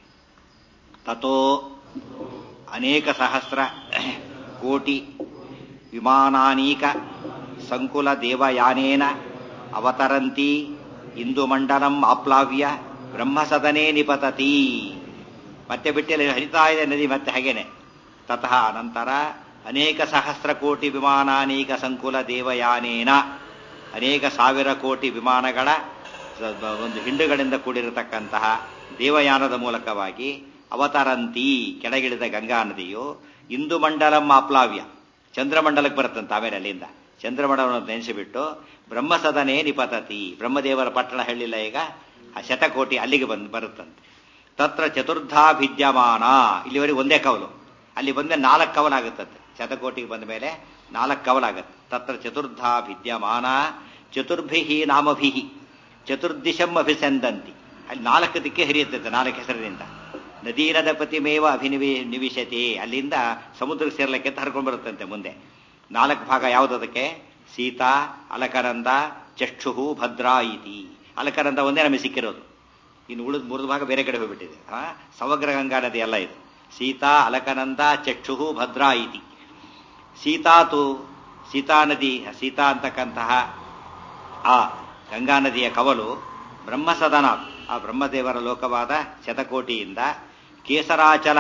ತಥೋ ಅನೇಕ ಸಹಸ್ರ ಕೋಟಿ ವಿಮಾನಾನೀಕ ಸಂಕುಲ ದೇವಯಾನೇನ ಅವತರಂತಿ ಇಂದು ಮಂಡಲಂ ಆಪ್ಲಾವ್ಯ ಬ್ರಹ್ಮಸದನೇ ನಿಪತತಿ ಮತ್ತೆ ಬಿಟ್ಟಲ್ಲಿ ಹರಿತಾ ಇದೆ ನದಿ ಮತ್ತೆ ಹಾಗೇನೆ ತತಃ ಅನಂತರ ಅನೇಕ ಸಹಸ್ರ ಕೋಟಿ ವಿಮಾನಾನೀಕ ಸಂಕುಲ ದೇವಯಾನೇನ ಅನೇಕ ಸಾವಿರ ಕೋಟಿ ವಿಮಾನಗಳ ಒಂದು ಹಿಂಡುಗಳಿಂದ ಕೂಡಿರತಕ್ಕಂತಹ ದೇವಯಾನದ ಮೂಲಕವಾಗಿ ಅವತರಂತಿ ಕೆಳಗಿಳಿದ ಗಂಗಾ ನದಿಯು ಇಂದು ಮಂಡಲಂ ಆಪ್ಲಾವ್ಯ ಚಂದ್ರಮಂಡಲಕ್ಕೆ ಬರುತ್ತಂತ ಆಮೇಲೆ ಅಲ್ಲಿಂದ ಚಂದ್ರಮಂಡಲವನ್ನು ನೆನೆಸಿಬಿಟ್ಟು ಬ್ರಹ್ಮಸದನೇ ನಿಪತತಿ ಬ್ರಹ್ಮದೇವರ ಪಟ್ಟಣ ಹೇಳಿಲ್ಲ ಈಗ ಆ ಶತಕೋಟಿ ಅಲ್ಲಿಗೆ ಬಂದು ಬರುತ್ತಂತೆ ತತ್ರ ಚತುರ್ಧಾ ಭಿದ್ಯಮಾನ ಇಲ್ಲಿವರೆಗೆ ಒಂದೇ ಕವಲು ಅಲ್ಲಿ ಬಂದ ನಾಲ್ಕು ಕವಲಾಗುತ್ತಂತೆ ಶತಕೋಟಿಗೆ ಬಂದ ಮೇಲೆ ನಾಲ್ಕು ಕವಲಾಗತ್ತೆ ತತ್ರ ಚತುರ್ಧಾ ಭಿದ್ಯಮಾನ ಚತುರ್ಭಿಹಿ ನಾಮಭಿಹಿ ಚತುರ್ದಿಶಂ ಅಭಿಸಂದಂತಿ ಅಲ್ಲಿ ನಾಲ್ಕು ದಿಕ್ಕೆ ಹರಿಯುತ್ತಂತೆ ನಾಲ್ಕು ಹೆಸರಿನಿಂದ ನದೀರದ ಪತಿಮೇವ ಅಭಿನಿವಿ ನಿವಿಶತೆ ಅಲ್ಲಿಂದ ಸಮುದ್ರಕ್ಕೆ ಸೇರ್ಲಿಕ್ಕೆ ಅಂತ ಹರ್ಕೊಂಡು ಬರುತ್ತಂತೆ ಮುಂದೆ ನಾಲ್ಕು ಭಾಗ ಯಾವುದಕ್ಕೆ ಸೀತಾ ಅಲಕನಂದ ಚಕ್ಷುಹು ಭದ್ರಾ ಇತಿ ಅಲಕನಂದ ಒಂದೇ ನಮಗೆ ಸಿಕ್ಕಿರೋದು ಇನ್ನು ಉಳಿದ ಮೂರು ಭಾಗ ಬೇರೆ ಕಡೆ ಹೋಗ್ಬಿಟ್ಟಿದೆ ಆ ಸಮಗ್ರ ಗಂಗಾ ನದಿ ಎಲ್ಲ ಇದು ಸೀತಾ ಅಲಕನಂದ ಚಕ್ಷುಹು ಭದ್ರಾ ಇತಿ ಸೀತಾತು ಸೀತಾ ನದಿ ಸೀತಾ ಅಂತಕ್ಕಂತಹ ಆ ಗಂಗಾ ನದಿಯ ಕವಲು ಬ್ರಹ್ಮಸದನ ಆ ಬ್ರಹ್ಮದೇವರ ಲೋಕವಾದ ಶತಕೋಟಿಯಿಂದ ಕೇಸರಾಚಲ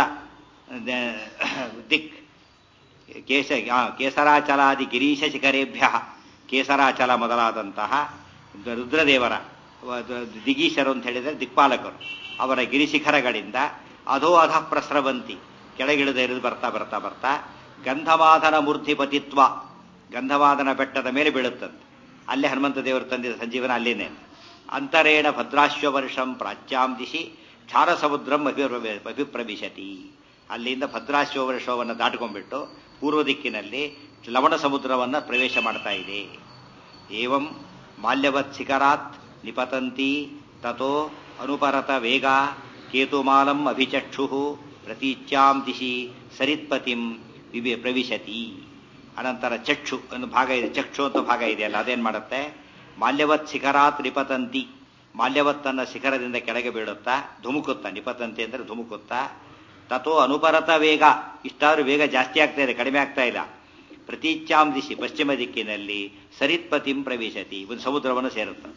ದಿಕ್ ಕೇಶ ಕೇಸರಾಚಲಾದಿ ಗಿರೀಶ ಶಿಖರೇಭ್ಯ ಕೇಸರಾಚಲ ಮೊದಲಾದಂತಹ ರುದ್ರದೇವರ ದಿಗೀಶರು ಅಂತ ಹೇಳಿದರೆ ದಿಕ್ಪಾಲಕರು ಅವರ ಗಿರಿಶಿಖರಗಳಿಂದ ಅಧೋ ಅಧ ಪ್ರಸ್ರವಂತಿ ಕೆಳಗಿಳಿದ ಇಳಿದು ಬರ್ತಾ ಬರ್ತಾ ಬರ್ತಾ ಗಂಧಮಾದನ ಮೂರ್ತಿಪತಿತ್ವ ಗಂಧಮಾದನ ಬೆಟ್ಟದ ಮೇಲೆ ಬೀಳುತ್ತಂತೆ ಅಲ್ಲೇ ಹನುಮಂತ ದೇವರು ತಂದಿದ ಸಂಜೀವನ ಅಲ್ಲೇನೆ ಅಂತರೇಣ ಭದ್ರಾಶ್ವ ವರ್ಷಂ ಪ್ರಾಚ್ಯಾಂ ದಿಶಿ ಕ್ಷಾರ ಸಮುದ್ರಂ ಅಭಿಪ್ರವಿಶತಿ ಅಲ್ಲಿಂದ ಭದ್ರಾಶ್ವ ವರ್ಷವನ್ನು ದಾಟಿಕೊಂಡ್ಬಿಟ್ಟು ಪೂರ್ವ ದಿಕ್ಕಿನಲ್ಲಿ ಲವಣ ಸಮುದ್ರವನ್ನು ಪ್ರವೇಶ ಮಾಡ್ತಾ ಇದೆ ಏವಂ ಮಾಲ್ಯವತ್ ಶಿಖರಾತ್ ನಿಪತಂತಿ ತಥೋ ಅನುಪರತ ವೇಗ ಕೇತುಮಾಲಂ ಅಭಿಚಕ್ಷು ಪ್ರತೀಚ್ಯಾಂ ದಿಶಿ ಸರಿತ್ಪತಿಂ ವಿವೆ ಪ್ರವಿಶತಿ ಅನಂತರ ಚಕ್ಷು ಒಂದು ಭಾಗ ಇದೆ ಚಕ್ಷು ಅಂತ ಭಾಗ ಇದೆಯಲ್ಲ ಅದೇನ್ ಮಾಡುತ್ತೆ ಮಾಲ್ಯವತ್ ಶಿಖರಾತ್ ನಿಪತಂತಿ ಮಾಲ್ಯವತ್ತನ್ನ ಶಿಖರದಿಂದ ಕೆಳಗೆ ಬೀಳುತ್ತಾ ಧುಮುಕುತ್ತಾ ನಿಪತಂತಿ ಅಂದ್ರೆ ಧುಮುಕುತ್ತಾ ತಥೋ ಅನುಪರತ ವೇಗ ಇಷ್ಟಾದ್ರೂ ವೇಗ ಜಾಸ್ತಿ ಆಗ್ತಾ ಇದೆ ಕಡಿಮೆ ಆಗ್ತಾ ಇಲ್ಲ ಪ್ರತೀಚ್ಯಾಂ ದಿಶಿ ಪಶ್ಚಿಮ ದಿಕ್ಕಿನಲ್ಲಿ ಸರಿತ್ಪತಿಂ ಪ್ರವೇಶತಿ ಒಂದು ಸಮುದ್ರವನ್ನು ಸೇರುತ್ತೆ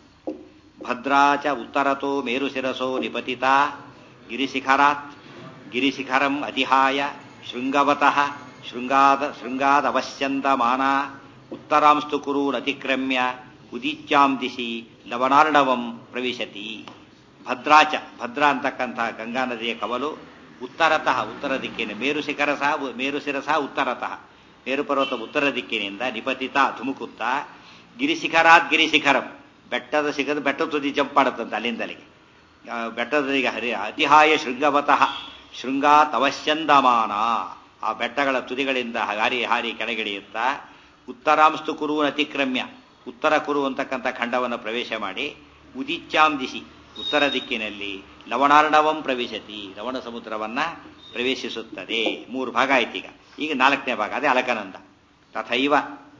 ಭದ್ರಾಚ ಉತ್ತರತೋ ಮೇರುಶಿರಸೋ ನಿಪತಿತ ಗಿರಿಶಿಖರಾತ್ ಗಿರಿಶಿಖರಂ ಅತಿಹಾಯ ಶೃಂಗವತಃ ಶೃಂಗಾದ ಶೃಂಗಾದವಶ್ಯಂತಮಾನ ಉತ್ತರಾಂಸ್ತು ಕುರೂನ್ ಅತಿಕ್ರಮ್ಯ ಉದಿತ್ಯಾಂ ದಿಶಿ ಲವನಾರ್ಣವಂ ಪ್ರವಿಶತಿ ಭದ್ರಾಚ ಭದ್ರಾ ಅಂತಕ್ಕಂತಹ ಗಂಗಾ ನದಿಯ ಕವಲು ಉತ್ತರತಃ ಉತ್ತರ ದಿಕ್ಕಿನ ಮೇರು ಶಿಖರ ಸಹ ಮೇರು ಶಿರಸಃ ಉತ್ತರತಃ ಮೇರು ಪರ್ವತ ಉತ್ತರ ದಿಕ್ಕಿನಿಂದ ನಿಪತಿತ ಧುಮುಕುತ್ತಾ ಗಿರಿಶಿಖರಾತ್ ಗಿರಿಶಿಖರಂ ಬೆಟ್ಟದ ಸಿಗದ ಬೆಟ್ಟ ತುದಿ ಜಂಪ್ ಮಾಡುತ್ತಂತೆ ಅಲ್ಲಿಂದಲಿಗೆ ಬೆಟ್ಟದ ತುದಿಗೆ ಹರಿ ಅತಿಹಾಯ ಶೃಂಗವತಃ ಶೃಂಗಾತ್ ಅವಶ್ಯಂದಮಾನ ಆ ಬೆಟ್ಟಗಳ ತುದಿಗಳಿಂದ ಹಾರಿ ಹಾರಿ ಕೆಳಗಿಳಿಯುತ್ತಾ ಉತ್ತರಾಂಸ್ತು ಕುರುವನ್ ಅತಿಕ್ರಮ್ಯ ಉತ್ತರ ಕುರು ಅಂತಕ್ಕಂಥ ಖಂಡವನ್ನು ಪ್ರವೇಶ ಮಾಡಿ ಉದಿಚ್ಚಾಂ ದಿಶಿ ಉತ್ತರ ದಿಕ್ಕಿನಲ್ಲಿ ಲವಣಾರ್ಣವಂ ಪ್ರವೇಶತಿ ಲವಣ ಸಮುದ್ರವನ್ನ ಪ್ರವೇಶಿಸುತ್ತದೆ ಮೂರು ಭಾಗ ಆಯ್ತೀಗ ಈಗ ನಾಲ್ಕನೇ ಭಾಗ ಅದೇ ಅಲಕನಂದ ತಥೈವ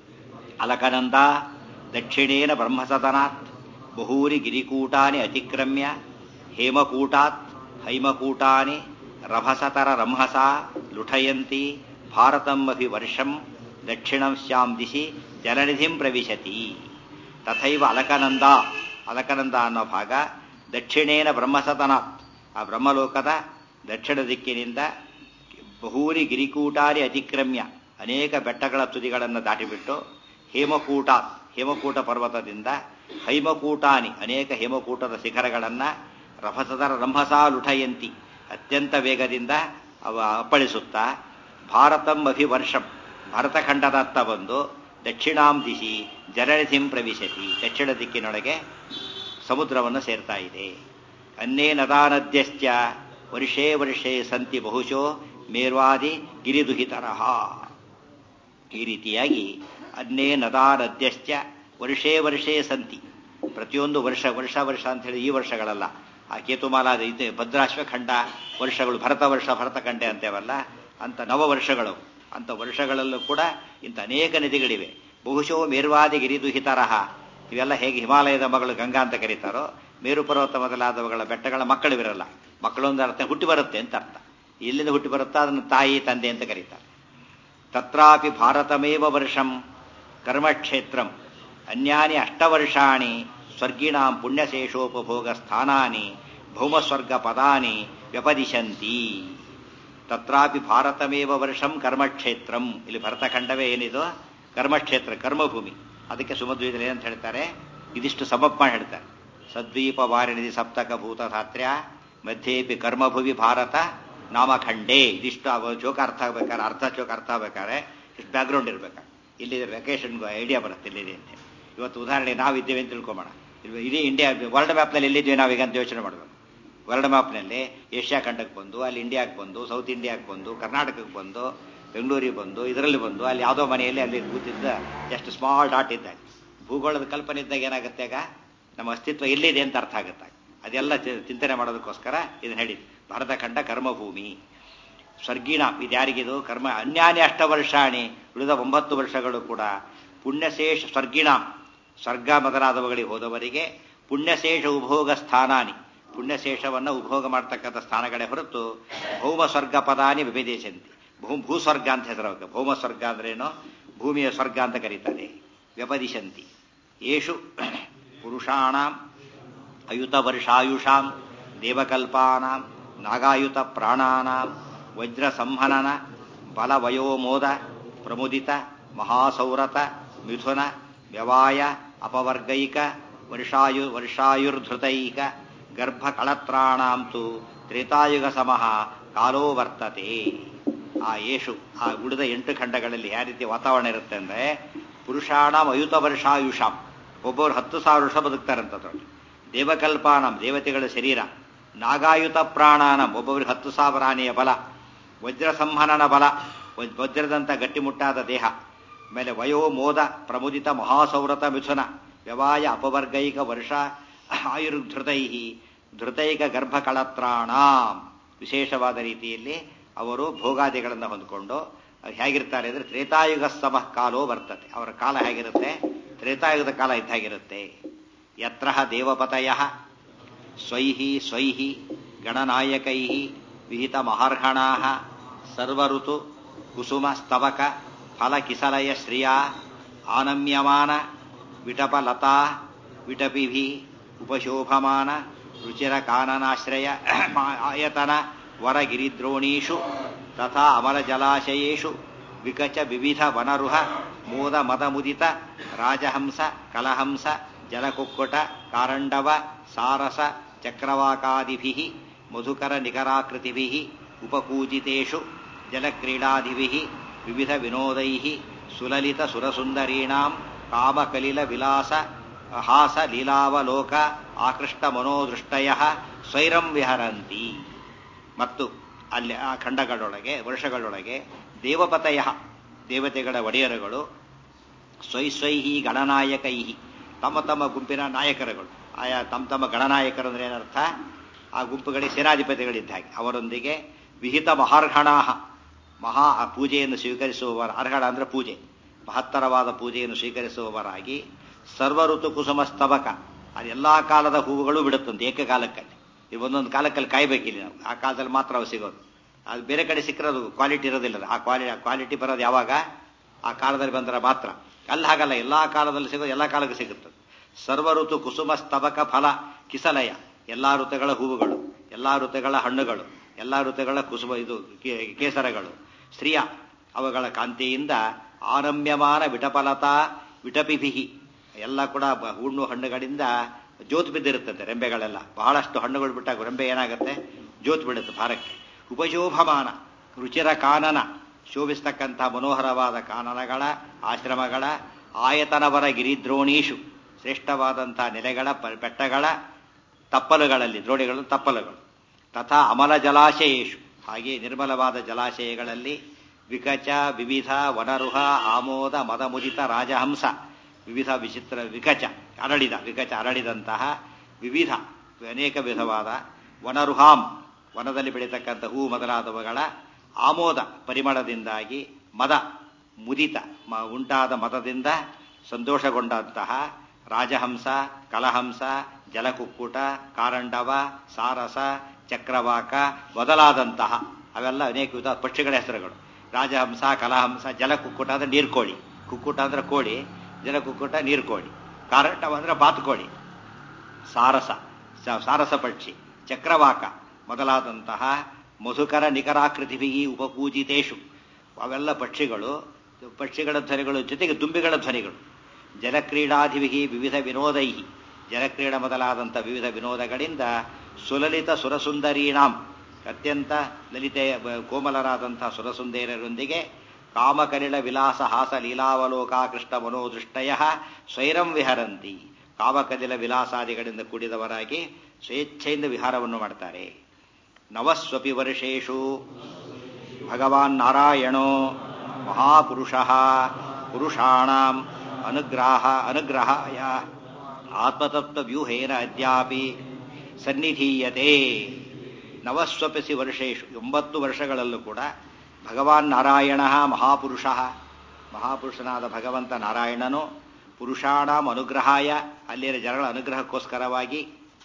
ಅಲಕನಂದ ದಕ್ಷಿಣೇನ ಬ್ರಹ್ಮಸದನಾತ್ ಬಹೂರಿ ಗಿರಿಕೂಟಾನಿ ಅತಿಕ್ರಮ್ಯ ಹೇಮಕೂಟಾತ್ ಹೈಮಕೂಟಾನಿ ರಭಸತರ ರಂಹಸ ಲುಠಯಂತಿ ಭಾರತಂ ಅಭಿ ವರ್ಷಂ ದಕ್ಷಿಣಂ ಶ್ಯಾಂ ದಿಶಿ ಜಲನಿಧಿಂ ಪ್ರವಿಶತಿ ತಥೈವ ಅಲಕನಂದ ಅಲಕನಂದ ಅನ್ನೋ ಭಾಗ ದಕ್ಷಿಣೇನ ಬ್ರಹ್ಮಸದನಾತ್ ಆ ಬ್ರಹ್ಮಲೋಕದ ದಕ್ಷಿಣ ದಿಕ್ಕಿನಿಂದ ಬಹುರಿ ಗಿರಿಕೂಟಾರಿ ಅತಿಕ್ರಮ್ಯ ಅನೇಕ ಬೆಟ್ಟಗಳ ತುದಿಗಳನ್ನು ದಾಟಿಬಿಟ್ಟು ಹೇಮಕೂಟ ಹೇಮಕೂಟ ಪರ್ವತದಿಂದ ಹೈಮಕೂಟಾನಿ ಅನೇಕ ಹೇಮಕೂಟದ ಶಿಖರಗಳನ್ನು ರಭಸದರ ರಂಭಸಾ ಲುಠಯಂತಿ ಅತ್ಯಂತ ವೇಗದಿಂದ ಅವ ಅಪ್ಪಳಿಸುತ್ತಾ ಭಾರತಂ ಅಭಿವರ್ಷಂ ಭರತಖಂಡದತ್ತ ಬಂದು ದಕ್ಷಿಣಾಂ ದಿಶಿ ಜಲನಿಧಿಂ ಪ್ರವಿಶತಿ ದಕ್ಷಿಣ ದಿಕ್ಕಿನೊಳಗೆ ಸಮುದ್ರವನ್ನು ಸೇರ್ತಾ ಇದೆ ಅನ್ನೇ ನದಾ ನದ್ಯಶ್ಚ ವರ್ಷೇ ವರ್ಷೇ ಸಂತಿ ಬಹುಶೋ ಮೇರ್ವಾದಿ ಗಿರಿದುಹಿತರಹ ಈ ರೀತಿಯಾಗಿ ಅನ್ನೇ ನದಾ ನದ್ಯಶ್ಚ ವರ್ಷೇ ವರ್ಷೇ ಸಂತಿ ಪ್ರತಿಯೊಂದು ವರ್ಷ ವರ್ಷ ವರ್ಷ ಅಂತ ಹೇಳಿ ಈ ವರ್ಷಗಳಲ್ಲ ಆ ಕೇತುಮಾಲಾದ ಇದೆ ಭದ್ರಾಶ್ವಖಂಡ ವರ್ಷಗಳು ಭರತ ವರ್ಷ ಭರತಖಂಡೆ ಅಂತೇವಲ್ಲ ಅಂತ ನವ ವರ್ಷಗಳು ಅಂತ ವರ್ಷಗಳಲ್ಲೂ ಕೂಡ ಇಂಥ ಅನೇಕ ನದಿಗಳಿವೆ ಬಹುಶಃ ಮೇರ್ವಾದಿ ಗಿರಿದುಹಿತರಹ ಇವೆಲ್ಲ ಹೇಗೆ ಹಿಮಾಲಯದ ಮಗಳು ಗಂಗಾ ಅಂತ ಕರೀತಾರೋ ಮೇರು ಪರ್ವತ ಮೊದಲಾದವುಗಳ ಬೆಟ್ಟಗಳ ಮಕ್ಕಳಿವಿರಲ್ಲ ಮಕ್ಕಳೊಂದು ಅರ್ಥ ಹುಟ್ಟಿ ಬರುತ್ತೆ ಅಂತ ಅರ್ಥ ಎಲ್ಲಿಂದ ಹುಟ್ಟಿ ಬರುತ್ತಾ ಅದನ್ನು ತಾಯಿ ತಂದೆ ಅಂತ ಕರೀತಾರೆ ತತ್ರಾಪಿ ಭಾರತಮೇವ ವರ್ಷಂ ಕರ್ಮಕ್ಷೇತ್ರಂ ಅನ್ಯಾನಿ ಅಷ್ಟವರ್ಷಾಣಿ ಸ್ವರ್ಗಿಣಾಂ ಪುಣ್ಯಶೇಷೋಪಭೋಗ ಸ್ಥಾನಾನಿ ಭೌಮಸ್ವರ್ಗ ಪದಾನಿ ವ್ಯಪದಿಶಂತಿ ತತ್ರಾಪಿ ಭಾರತಮೇವ ವರ್ಷಂ ಕರ್ಮಕ್ಷೇತ್ರಂ ಇಲ್ಲಿ ಭರತಖಂಡವೇ ಏನಿದು ಕರ್ಮಕ್ಷೇತ್ರ ಕರ್ಮಭೂಮಿ ಅದಕ್ಕೆ ಸುಮಧ್ವೀದಲ್ಲಿ ಏನಂತ ಹೇಳ್ತಾರೆ ಇದಿಷ್ಟು ಸಮಪ್ಪ ಹೇಳ್ತಾರೆ ಸದ್ವೀಪ ವಾರಿಣಿಧಿ ಸಪ್ತಕ ಭೂತ ಧಾತ್ರ್ಯ ಮಧ್ಯೇಪಿ ಕರ್ಮಭುವಿ ಭಾರತ ನಾಮಖಂಡೇ ಇದಿಷ್ಟು ಜೋಕ ಅರ್ಥ ಆಗ್ಬೇಕಾದ್ರೆ ಅರ್ಥ ಚೋಕ ಅರ್ಥ ಆಗ್ಬೇಕಾದ್ರೆ ಇಷ್ಟು ಬ್ಯಾಕ್ಗ್ರೌಂಡ್ ಇರ್ಬೇಕು ಇಲ್ಲಿ ವೆಕೇಶನ್ಗೂ ಐಡಿಯಾ ಬರುತ್ತೆ ಇಲ್ಲಿದೆ ಅಂತ ಇವತ್ತು ಉದಾಹರಣೆ ನಾವಿದ್ದೇವೆ ಅಂತ ತಿಳ್ಕೊಂಬೋಣ ಇಡೀ ಇಂಡಿಯಾ ವರ್ಲ್ಡ್ ಮ್ಯಾಪ್ನಲ್ಲಿ ಎಲ್ಲಿದ್ದೀವಿ ನಾವೀಗ ಅಂತ ಯೋಚನೆ ಮಾಡಬೇಕು ವರ್ಲ್ಡ್ ಮ್ಯಾಪ್ನಲ್ಲಿ ಏಷ್ಯಾ ಖಂಡಕ್ಕೆ ಬಂದು ಅಲ್ಲಿ ಇಂಡಿಯಾಕ್ಕೆ ಬಂದು ಸೌತ್ ಇಂಡಿಯಾಕ್ಕೆ ಬಂದು ಕರ್ನಾಟಕಕ್ಕೆ ಬಂದು ಬೆಂಗಳೂರಿಗೆ ಬಂದು ಇದರಲ್ಲಿ ಬಂದು ಅಲ್ಲಿ ಯಾವುದೋ ಮನೆಯಲ್ಲಿ ಅಲ್ಲಿ ಕೂತಿದ್ದ ಎಷ್ಟು ಸ್ಮಾಲ್ ಡಾಟ್ ಇದ್ದಾಗ ಭೂಗೋಳದ ಕಲ್ಪನೆ ಇದ್ದಾಗ ಏನಾಗುತ್ತೆ ಆಗ ನಮ್ಮ ಅಸ್ತಿತ್ವ ಎಲ್ಲಿದೆ ಅಂತ ಅರ್ಥ ಆಗುತ್ತೆ ಅದೆಲ್ಲ ಚಿಂತನೆ ಮಾಡೋದಕ್ಕೋಸ್ಕರ ಇದನ್ನ ಹೇಳಿ ಭರತಖಂಡ ಕರ್ಮಭೂಮಿ ಸ್ವರ್ಗಿಣ ಇದು ಯಾರಿಗಿದು ಕರ್ಮ ಅನ್ಯಾನ್ಯ ಅಷ್ಟ ವರ್ಷಾಣಿ ಉಳಿದ ಒಂಬತ್ತು ವರ್ಷಗಳು ಕೂಡ ಪುಣ್ಯಶೇಷ ಸ್ವರ್ಗಿಣ ಸ್ವರ್ಗ ಮೊದಲಾದವುಗಳಿಗೆ ಹೋದವರಿಗೆ ಪುಣ್ಯಶೇಷ ಉಪಭೋಗ ಸ್ಥಾನಾನಿ ಪುಣ್ಯಶೇಷವನ್ನು ಉಪಭೋಗ ಮಾಡ್ತಕ್ಕಂಥ ಸ್ಥಾನಗಳೇ ಹೊರತು ಭೌಮ ಸ್ವರ್ಗ ಪದಾನಿ ವಿಭೇದೇಶಂತಿ ಭೂ ಭೂಸ್ವರ್ಗ ಅಂತ ಹೆಸರು ಭೌಮ ಸ್ವರ್ಗ ಅಂದ್ರೇನು ಭೂಮಿಯ ಸ್ವರ್ಗ ಅಂತ ಕರೀತಾರೆ ವ್ಯಪದಿಶಂತಿ ಯೇಷು ಪುರುಷಾಣಾಂ ಅಯುತ ವರ್ಷಾಯುಷಾಂ ದೇವಕಲ್ಪಾನಾಂ ನಾಗಾಯುತ ಪ್ರಾಣಾನಾಂ ವಜ್ರ ಸಂಹನನ ಬಲವಯೋಮೋದ ಪ್ರಮುದಿತ ಮಹಾಸೌರತ ಮಿಥುನ ವ್ಯವಾಯ ಅಪವರ್ಗೈಕ ವರ್ಷಾಯು ವರ್ಷಾಯುರ್ಧೃತೈಕ ಗರ್ಭಕಳತ್ರಾಣಾಂ ತು ತ್ರೇತಾಯುಗ ಸಮಃ ಕಾಲೋ ವರ್ತತೆ ಆ ಯೇಷು ಆ ಉಳಿದ ಎಂಟು ಖಂಡಗಳಲ್ಲಿ ಯಾವ ರೀತಿ ವಾತಾವರಣ ಇರುತ್ತೆ ಅಂದ್ರೆ ಪುರುಷಾಣಾಂ ಅಯುತ ವರ್ಷಾಯುಷಾಂ ಒಬ್ಬರು ಹತ್ತು ಸಾವಿರ ವರ್ಷ ಬದುಕ್ತಾರಂತದ್ರಲ್ಲಿ ದೇವಕಲ್ಪಾನಂ ದೇವತೆಗಳ ಶರೀರ ನಾಗಾಯುತ ಪ್ರಾಣಾನಂ ಒಬ್ಬೊಬ್ಬರಿಗೆ ಹತ್ತು ಸಾವಿರ ಆನೆಯ ಬಲ ವಜ್ರ ಸಂಹನನ ಬಲ ವಜ್ರದಂತ ಗಟ್ಟಿಮುಟ್ಟಾದ ದೇಹ ಆಮೇಲೆ ವಯೋ ಮೋದ ಪ್ರಮುದಿತ ಮಹಾಸೌರತ ಮಿಥುನ ವ್ಯವಾಯ ಅಪವರ್ಗೈಕ ವರ್ಷ ಆಯುರ್ಧೃತೈ ಧೃತೈಕ ಗರ್ಭಕಳತ್ರಾಣ ವಿಶೇಷವಾದ ರೀತಿಯಲ್ಲಿ ಅವರು ಭೋಗಾದಿಗಳನ್ನು ಹೊಂದಿಕೊಂಡು ಅವ್ರು ಹೇಗಿರ್ತಾರೆ ಅಂದ್ರೆ ತ್ರೇತಾಯುಗ ಸಮ ಕಾಲೋ ಬರ್ತದೆ ಅವರ ಕಾಲ ಹೇಗಿರುತ್ತೆ ತ್ರೇತಾಯುಗದ ಕಾಲ ಇದ್ದಾಗಿರುತ್ತೆ ಯತ್ರ ದೇವಪತಯ ಸ್ವೈಹಿ ಸ್ವೈಹಿ ಗಣನಾಯಕೈ ವಿಹಿತ ಮಹಾರ್ಹಣಾ ಸರ್ವಋತು ಕುಸುಮ ಸ್ತವಕ ಫಲಕಿಸಲಯ ಶ್ರಿಯ ಆನಮ್ಯಮಾನ ವಿಟಪಲತಾ ವಿಟಪಿಭಿ ಉಪಶೋಭಮಾನ ರುಚಿರ ಕಾನನಾಶ್ರಯ ಆಯತನ ವರಗಿರಿದ್ರೋಣೀಷು ತಥಾ ಅಮಲಜಲಾಶಯೇಷು ವಿಕಚ ವಿವಿಧ ವನರುಹ ಮೋದ ಮದಮುದಿತ ರಾಜಹಂಸ ಕಲಹಂಸ ಜಲಕುಕ್ಕುಟ ಕಾರಂಡವ ಸಾರಸ ಚಕ್ರವಾಕಾದಿಭಿ ಮಧುಕರ ನಿಕರಾಕೃತಿಭಿ ಉಪಪೂಜಿತೇಷು ಜಲಕ್ರೀಡಾದಿಭಿ ವಿವಿಧ ವಿನೋದೈ ಸುಲಲಿತ ಸುರಸುಂದರೀಣಾಂ ಕಾಮಕಲಿಲ ವಿಲಾಸ ಹಾಸ ಲೀಲಾವಲೋಕ ಆಕೃಷ್ಟ ಮನೋದೃಷ್ಟಯ ಸ್ವೈರಂ ವಿಹರಂತಿ ಮತ್ತು ಅಲ್ಲಿ ಆ ಖಂಡಗಳೊಳಗೆ ವರ್ಷಗಳೊಳಗೆ ದೇವಪತಯ ದೇವತೆಗಳ ಒಡೆಯರುಗಳು ಸ್ವೈಸ್ವೈಹಿ ಗಣನಾಯಕೈಹಿ ತಮ್ಮ ತಮ್ಮ ಗುಂಪಿನ ನಾಯಕರುಗಳು ಆಯಾ ತಮ್ಮ ತಮ್ಮ ಗಣನಾಯಕರು ಅಂದ್ರೆ ಏನರ್ಥ ಆ ಗುಂಪುಗಳಿಗೆ ಸೇನಾಧಿಪತಿಗಳಿದ್ದ ಹಾಗೆ ಅವರೊಂದಿಗೆ ವಿಹಿತ ಮಹಾರ್ಹಣಾಹ ಮಹಾ ಪೂಜೆಯನ್ನು ಸ್ವೀಕರಿಸುವವರ ಅರ್ಹಣ ಅಂದ್ರೆ ಪೂಜೆ ಮಹತ್ತರವಾದ ಪೂಜೆಯನ್ನು ಸ್ವೀಕರಿಸುವವರಾಗಿ ಸರ್ವ ಋತು ಕುಸುಮ ಸ್ತಬಕ ಅದು ಎಲ್ಲಾ ಕಾಲದ ಹೂವುಗಳು ಬಿಡುತ್ತಂತೆ ಏಕಕಾಲಕ್ಕಲ್ಲಿ ಈ ಒಂದೊಂದು ಕಾಲಕ್ಕಲ್ಲಿ ಕಾಯ್ಬೇಕಿಲ್ಲ ನಾವು ಆ ಕಾಲದಲ್ಲಿ ಮಾತ್ರ ಅವು ಸಿಗೋದು ಅದು ಬೇರೆ ಕಡೆ ಸಿಕ್ಕಿರೋದು ಕ್ವಾಲಿಟಿ ಇರೋದಿಲ್ಲ ಆ ಕ್ವಾಲಿಟಿ ಕ್ವಾಲಿಟಿ ಬರೋದು ಯಾವಾಗ ಆ ಕಾಲದಲ್ಲಿ ಬಂದರೆ ಮಾತ್ರ ಅಲ್ಲಿ ಹಾಗಲ್ಲ ಎಲ್ಲಾ ಕಾಲದಲ್ಲಿ ಸಿಗೋದು ಎಲ್ಲಾ ಕಾಲಕ್ಕೆ ಸಿಗುತ್ತದೆ ಸರ್ವ ಋತು ಕುಸುಮ ಸ್ತಬಕ ಫಲ ಕಿಸಲಯ ಎಲ್ಲಾ ಋತುಗಳ ಹೂವುಗಳು ಎಲ್ಲಾ ಋತುಗಳ ಹಣ್ಣುಗಳು ಎಲ್ಲಾ ಋತುಗಳ ಕುಸುಮ ಇದು ಕೇಸರಗಳು ಸ್ತ್ರೀಯ ಅವುಗಳ ಕಾಂತಿಯಿಂದ ಆರಮ್ಯಮಾನ ವಿಟಫಲತಾ ವಿಟಪಿಭಿಹಿ ಎಲ್ಲ ಕೂಡ ಹುಣ್ಣು ಹಣ್ಣುಗಳಿಂದ ಜೋತ್ ಬಿದ್ದಿರುತ್ತಂತೆ ರೆಂಬೆಗಳೆಲ್ಲ ಬಹಳಷ್ಟು ಹಣ್ಣುಗಳು ಬಿಟ್ಟಾಗ ರೆಂಬೆ ಏನಾಗುತ್ತೆ ಜೋತ್ ಬಿಡುತ್ತೆ ಭಾರಕ್ಕೆ ಉಪಶೋಭಮಾನ ರುಚಿರ ಕಾನನ ಶೋಭಿಸ್ತಕ್ಕಂಥ ಮನೋಹರವಾದ ಕಾನನಗಳ ಆಶ್ರಮಗಳ ಆಯತನವರ ಗಿರಿದ್ರೋಣೀಷು ಶ್ರೇಷ್ಠವಾದಂಥ ನೆಲೆಗಳ ಬೆಟ್ಟಗಳ ತಪ್ಪಲುಗಳಲ್ಲಿ ದ್ರೋಣಿಗಳು ತಪ್ಪಲುಗಳು ತಥಾ ಅಮಲ ಜಲಾಶಯೇಶು ಹಾಗೆ ನಿರ್ಮಲವಾದ ಜಲಾಶಯಗಳಲ್ಲಿ ವಿಕಚ ವಿವಿಧ ವನರುಹ ಆಮೋದ ಮದಮುದಿತ ರಾಜಹಂಸ ವಿವಿಧ ವಿಚಿತ್ರ ವಿಕಚ ಅರಳಿದ ವಿಕಚ ಅರಳಿದಂತಹ ವಿವಿಧ ಅನೇಕ ವಿಧವಾದ ವನರುಹಾಂ ವನದಲ್ಲಿ ಬೆಳೀತಕ್ಕಂಥ ಹೂ ಮೊದಲಾದವುಗಳ ಆಮೋದ ಪರಿಮಳದಿಂದಾಗಿ ಮದ ಮುದಿತ ಉಂಟಾದ ಮದದಿಂದ ಸಂತೋಷಗೊಂಡಂತಹ ರಾಜಹಂಸ ಕಲಹಂಸ ಜಲಕುಕ್ಕುಟ ಕಾರಂಡವ ಸಾರಸ ಚಕ್ರವಾಕ ಮೊದಲಾದಂತಹ ಅವೆಲ್ಲ ಅನೇಕ ವಿಧ ಪಕ್ಷಿಗಳ ಹೆಸರುಗಳು ರಾಜಹಂಸ ಕಲಹಂಸ ಜಲಕುಕ್ಕುಟ ಅಂದ್ರೆ ನೀರ್ಕೋಳಿ ಕುಕ್ಕುಟ ಅಂದ್ರೆ ಕೋಳಿ ಜಲಕುಕ್ಕುಟ ನೀರ್ಕೋಳಿ ಕಾರಂಡವ ಅಂದ್ರೆ ಬಾತುಕೋಳಿ ಸಾರಸ ಸಾರಸ ಪಕ್ಷಿ ಚಕ್ರವಾಕ ಮೊದಲಾದಂತಹ ಮಧುಕರ ನಿಕರಾಕೃತಿಭಿ ಉಪಪೂಜಿತೇಶು ಅವೆಲ್ಲ ಪಕ್ಷಿಗಳು ಪಕ್ಷಿಗಳ ಧ್ವನಿಗಳು ಜೊತೆಗೆ ದುಂಬಿಗಳ ಧ್ವನಿಗಳು ಜಲಕ್ರೀಡಾಧಿಭಿ ವಿವಿಧ ವಿನೋದೈ ಜಲಕ್ರೀಡ ಮೊದಲಾದಂಥ ವಿವಿಧ ವಿನೋದಗಳಿಂದ ಸುಲಲಿತ ಸುರಸುಂದರೀಣಾಂ ಅತ್ಯಂತ ಲಲಿತೆ ಕೋಮಲರಾದಂಥ ಸುರಸುಂದರರೊಂದಿಗೆ ಕಾಮಕಲಿಳ ವಿಲಾಸ ಹಾಸ ಲೀಲಾವಲೋಕ ಕೃಷ್ಣ ಮನೋದೃಷ್ಟಯ ಸ್ವೈರಂ ವಿಹರಂತಿ ಕಾಮಕಲಿಲ ವಿಲಾಸಾದಿಗಳಿಂದ ಕೂಡಿದವರಾಗಿ ಸ್ವೇಚ್ಛೆಯಿಂದ ವಿಹಾರವನ್ನು ಮಾಡ್ತಾರೆ ನವಸ್ವಪಿ ವರ್ಷೇಶು ಭಗವಾನ್ ನಾರಾಯಣೋ ಮಹಾಪುರುಷ ಪುರುಷಾಣಾಂ ಅನುಗ್ರಹ ಅನುಗ್ರಹಾಯ ಆತ್ಮತತ್ವವ್ಯೂಹೇನ ಅದ್ಯಾಪಿ ಸನ್ನಿಧೀಯತೆ ನವಸ್ವಪಿಸಿ ವರ್ಷೇಶು ಒಂಬತ್ತು ವರ್ಷಗಳಲ್ಲೂ ಕೂಡ ಭಗವಾನ್ ನಾರಾಯಣ ಮಹಾಪುರುಷ ಮಹಾಪುರುಷನಾದ ಭಗವಂತ ನಾರಾಯಣನು ಪುರುಷಾಣಾಂ ಅನುಗ್ರಹಾಯ ಅಲ್ಲಿನ ಜನಗಳ ಅನುಗ್ರಹಕ್ಕೋಸ್ಕರವಾಗಿ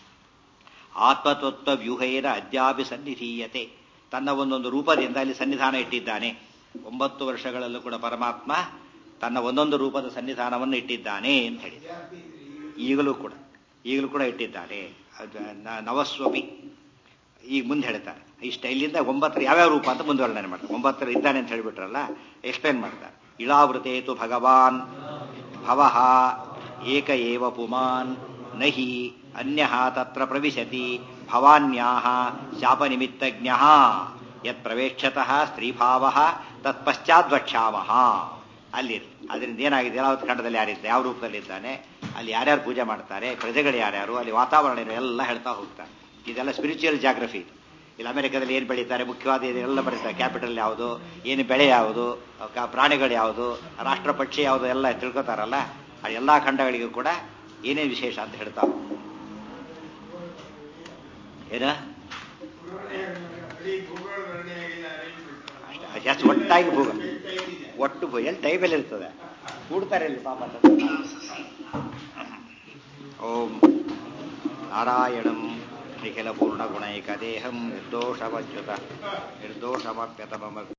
ಆತ್ಮತತ್ವ ವ್ಯೂಹೇನ ಅದ್ಯಾಪಿ ಸನ್ನಿಧೀಯತೆ ತನ್ನ ಒಂದೊಂದು ರೂಪದಿಂದ ಅಲ್ಲಿ ಸನ್ನಿಧಾನ ಇಟ್ಟಿದ್ದಾನೆ ಒಂಬತ್ತು ವರ್ಷಗಳಲ್ಲೂ ಕೂಡ ಪರಮಾತ್ಮ ತನ್ನ ಒಂದೊಂದು ರೂಪದ ಸನ್ನಿಧಾನವನ್ನು ಇಟ್ಟಿದ್ದಾನೆ ಅಂತ ಹೇಳಿ ಈಗಲೂ ಕೂಡ ಈಗಲೂ ಕೂಡ ಇಟ್ಟಿದ್ದಾರೆ ನವಸ್ವಪಿ ಈಗ ಮುಂದೆ ಹೇಳ್ತಾರೆ ಇಷ್ಟ ಇಲ್ಲಿಂದ ಒಂಬತ್ತರ ಯಾವ್ಯಾವ ರೂಪ ಅಂತ ಮುಂದುವರ್ಣನೆ ಮಾಡ್ತಾರೆ ಒಂಬತ್ತರ ಇದ್ದಾನೆ ಅಂತ ಹೇಳಿಬಿಟ್ರಲ್ಲ ಎಕ್ಸ್ಪ್ಲೇನ್ ಮಾಡ್ತಾರೆ ಇಳಾವೃತೇತು ಭಗವಾನ್ ಭವಃ ಏಕ ಏವ ಪುಮಾನ್ ನಹಿ ಅನ್ಯ ತತ್ರ ಪ್ರವಿಶತಿ ಭವಾನ್ಯಾಹ ಶಾಪನಿಮಿತ್ತಜ್ಞ ಯತ್ ಪ್ರವೇಕ್ಷತಃ ಸ್ತ್ರೀಭಾವ ತತ್ಪಶ್ಚಾತ್ ವಕ್ಷ್ಯಾಮಃ ಅಲ್ಲಿ ಅದರಿಂದ ಏನಾಗಿದೆ ಯಾವ ಖಂಡದಲ್ಲಿ ಯಾರಿದ್ದ ಯಾವ ರೂಪದಲ್ಲಿದ್ದಾನೆ ಅಲ್ಲಿ ಯಾರ್ಯಾರು ಪೂಜೆ ಮಾಡ್ತಾರೆ ಪ್ರಜೆಗಳು ಯಾರ್ಯಾರು ಅಲ್ಲಿ ವಾತಾವರಣ ಏನು ಎಲ್ಲ ಹೇಳ್ತಾ ಹೋಗ್ತಾರೆ ಇದೆಲ್ಲ ಸ್ಪಿರಿಚುವಲ್ ಜಾಗ್ರಫಿ ಇದು ಇಲ್ಲಿ ಅಮೆರಿಕದಲ್ಲಿ ಏನು ಬೆಳೀತಾರೆ ಮುಖ್ಯವಾದ ಎಲ್ಲ ಬರೀತಾರೆ ಕ್ಯಾಪಿಟಲ್ ಯಾವುದು ಏನು ಬೆಳೆ ಯಾವುದು ಪ್ರಾಣಿಗಳು ಯಾವುದು ರಾಷ್ಟ್ರ ಪಕ್ಷಿ ಯಾವುದು ಎಲ್ಲ ತಿಳ್ಕೊತಾರಲ್ಲ ಆ ಎಲ್ಲ ಖಂಡಗಳಿಗೂ ಕೂಡ ಏನೇ ವಿಶೇಷ ಅಂತ ಹೇಳ್ತಾ ಏನ ಜಾಸ್ತಿ ಒಟ್ಟಾಗಿ ಭೂಗ ಒಟ್ಟು ಬ- ಎಲ್ಲಿ ಟೈಬಲ್ ಇರ್ತದೆ ಕೂಡ್ತಾರೆ ಇಲ್ಲಿ ಪಾಪ ತಂದೆ. ಓಂ ನಾರಾಯಣಂ ನಿಖಿಲ ಪೂರ್ಣ ಗುಣೈಕ ದೇಹಂ ನಿರ್ದೋಷಮಚ್ಯುತ ನಿರ್ದೋಷಮಪ್ಯತಮಮ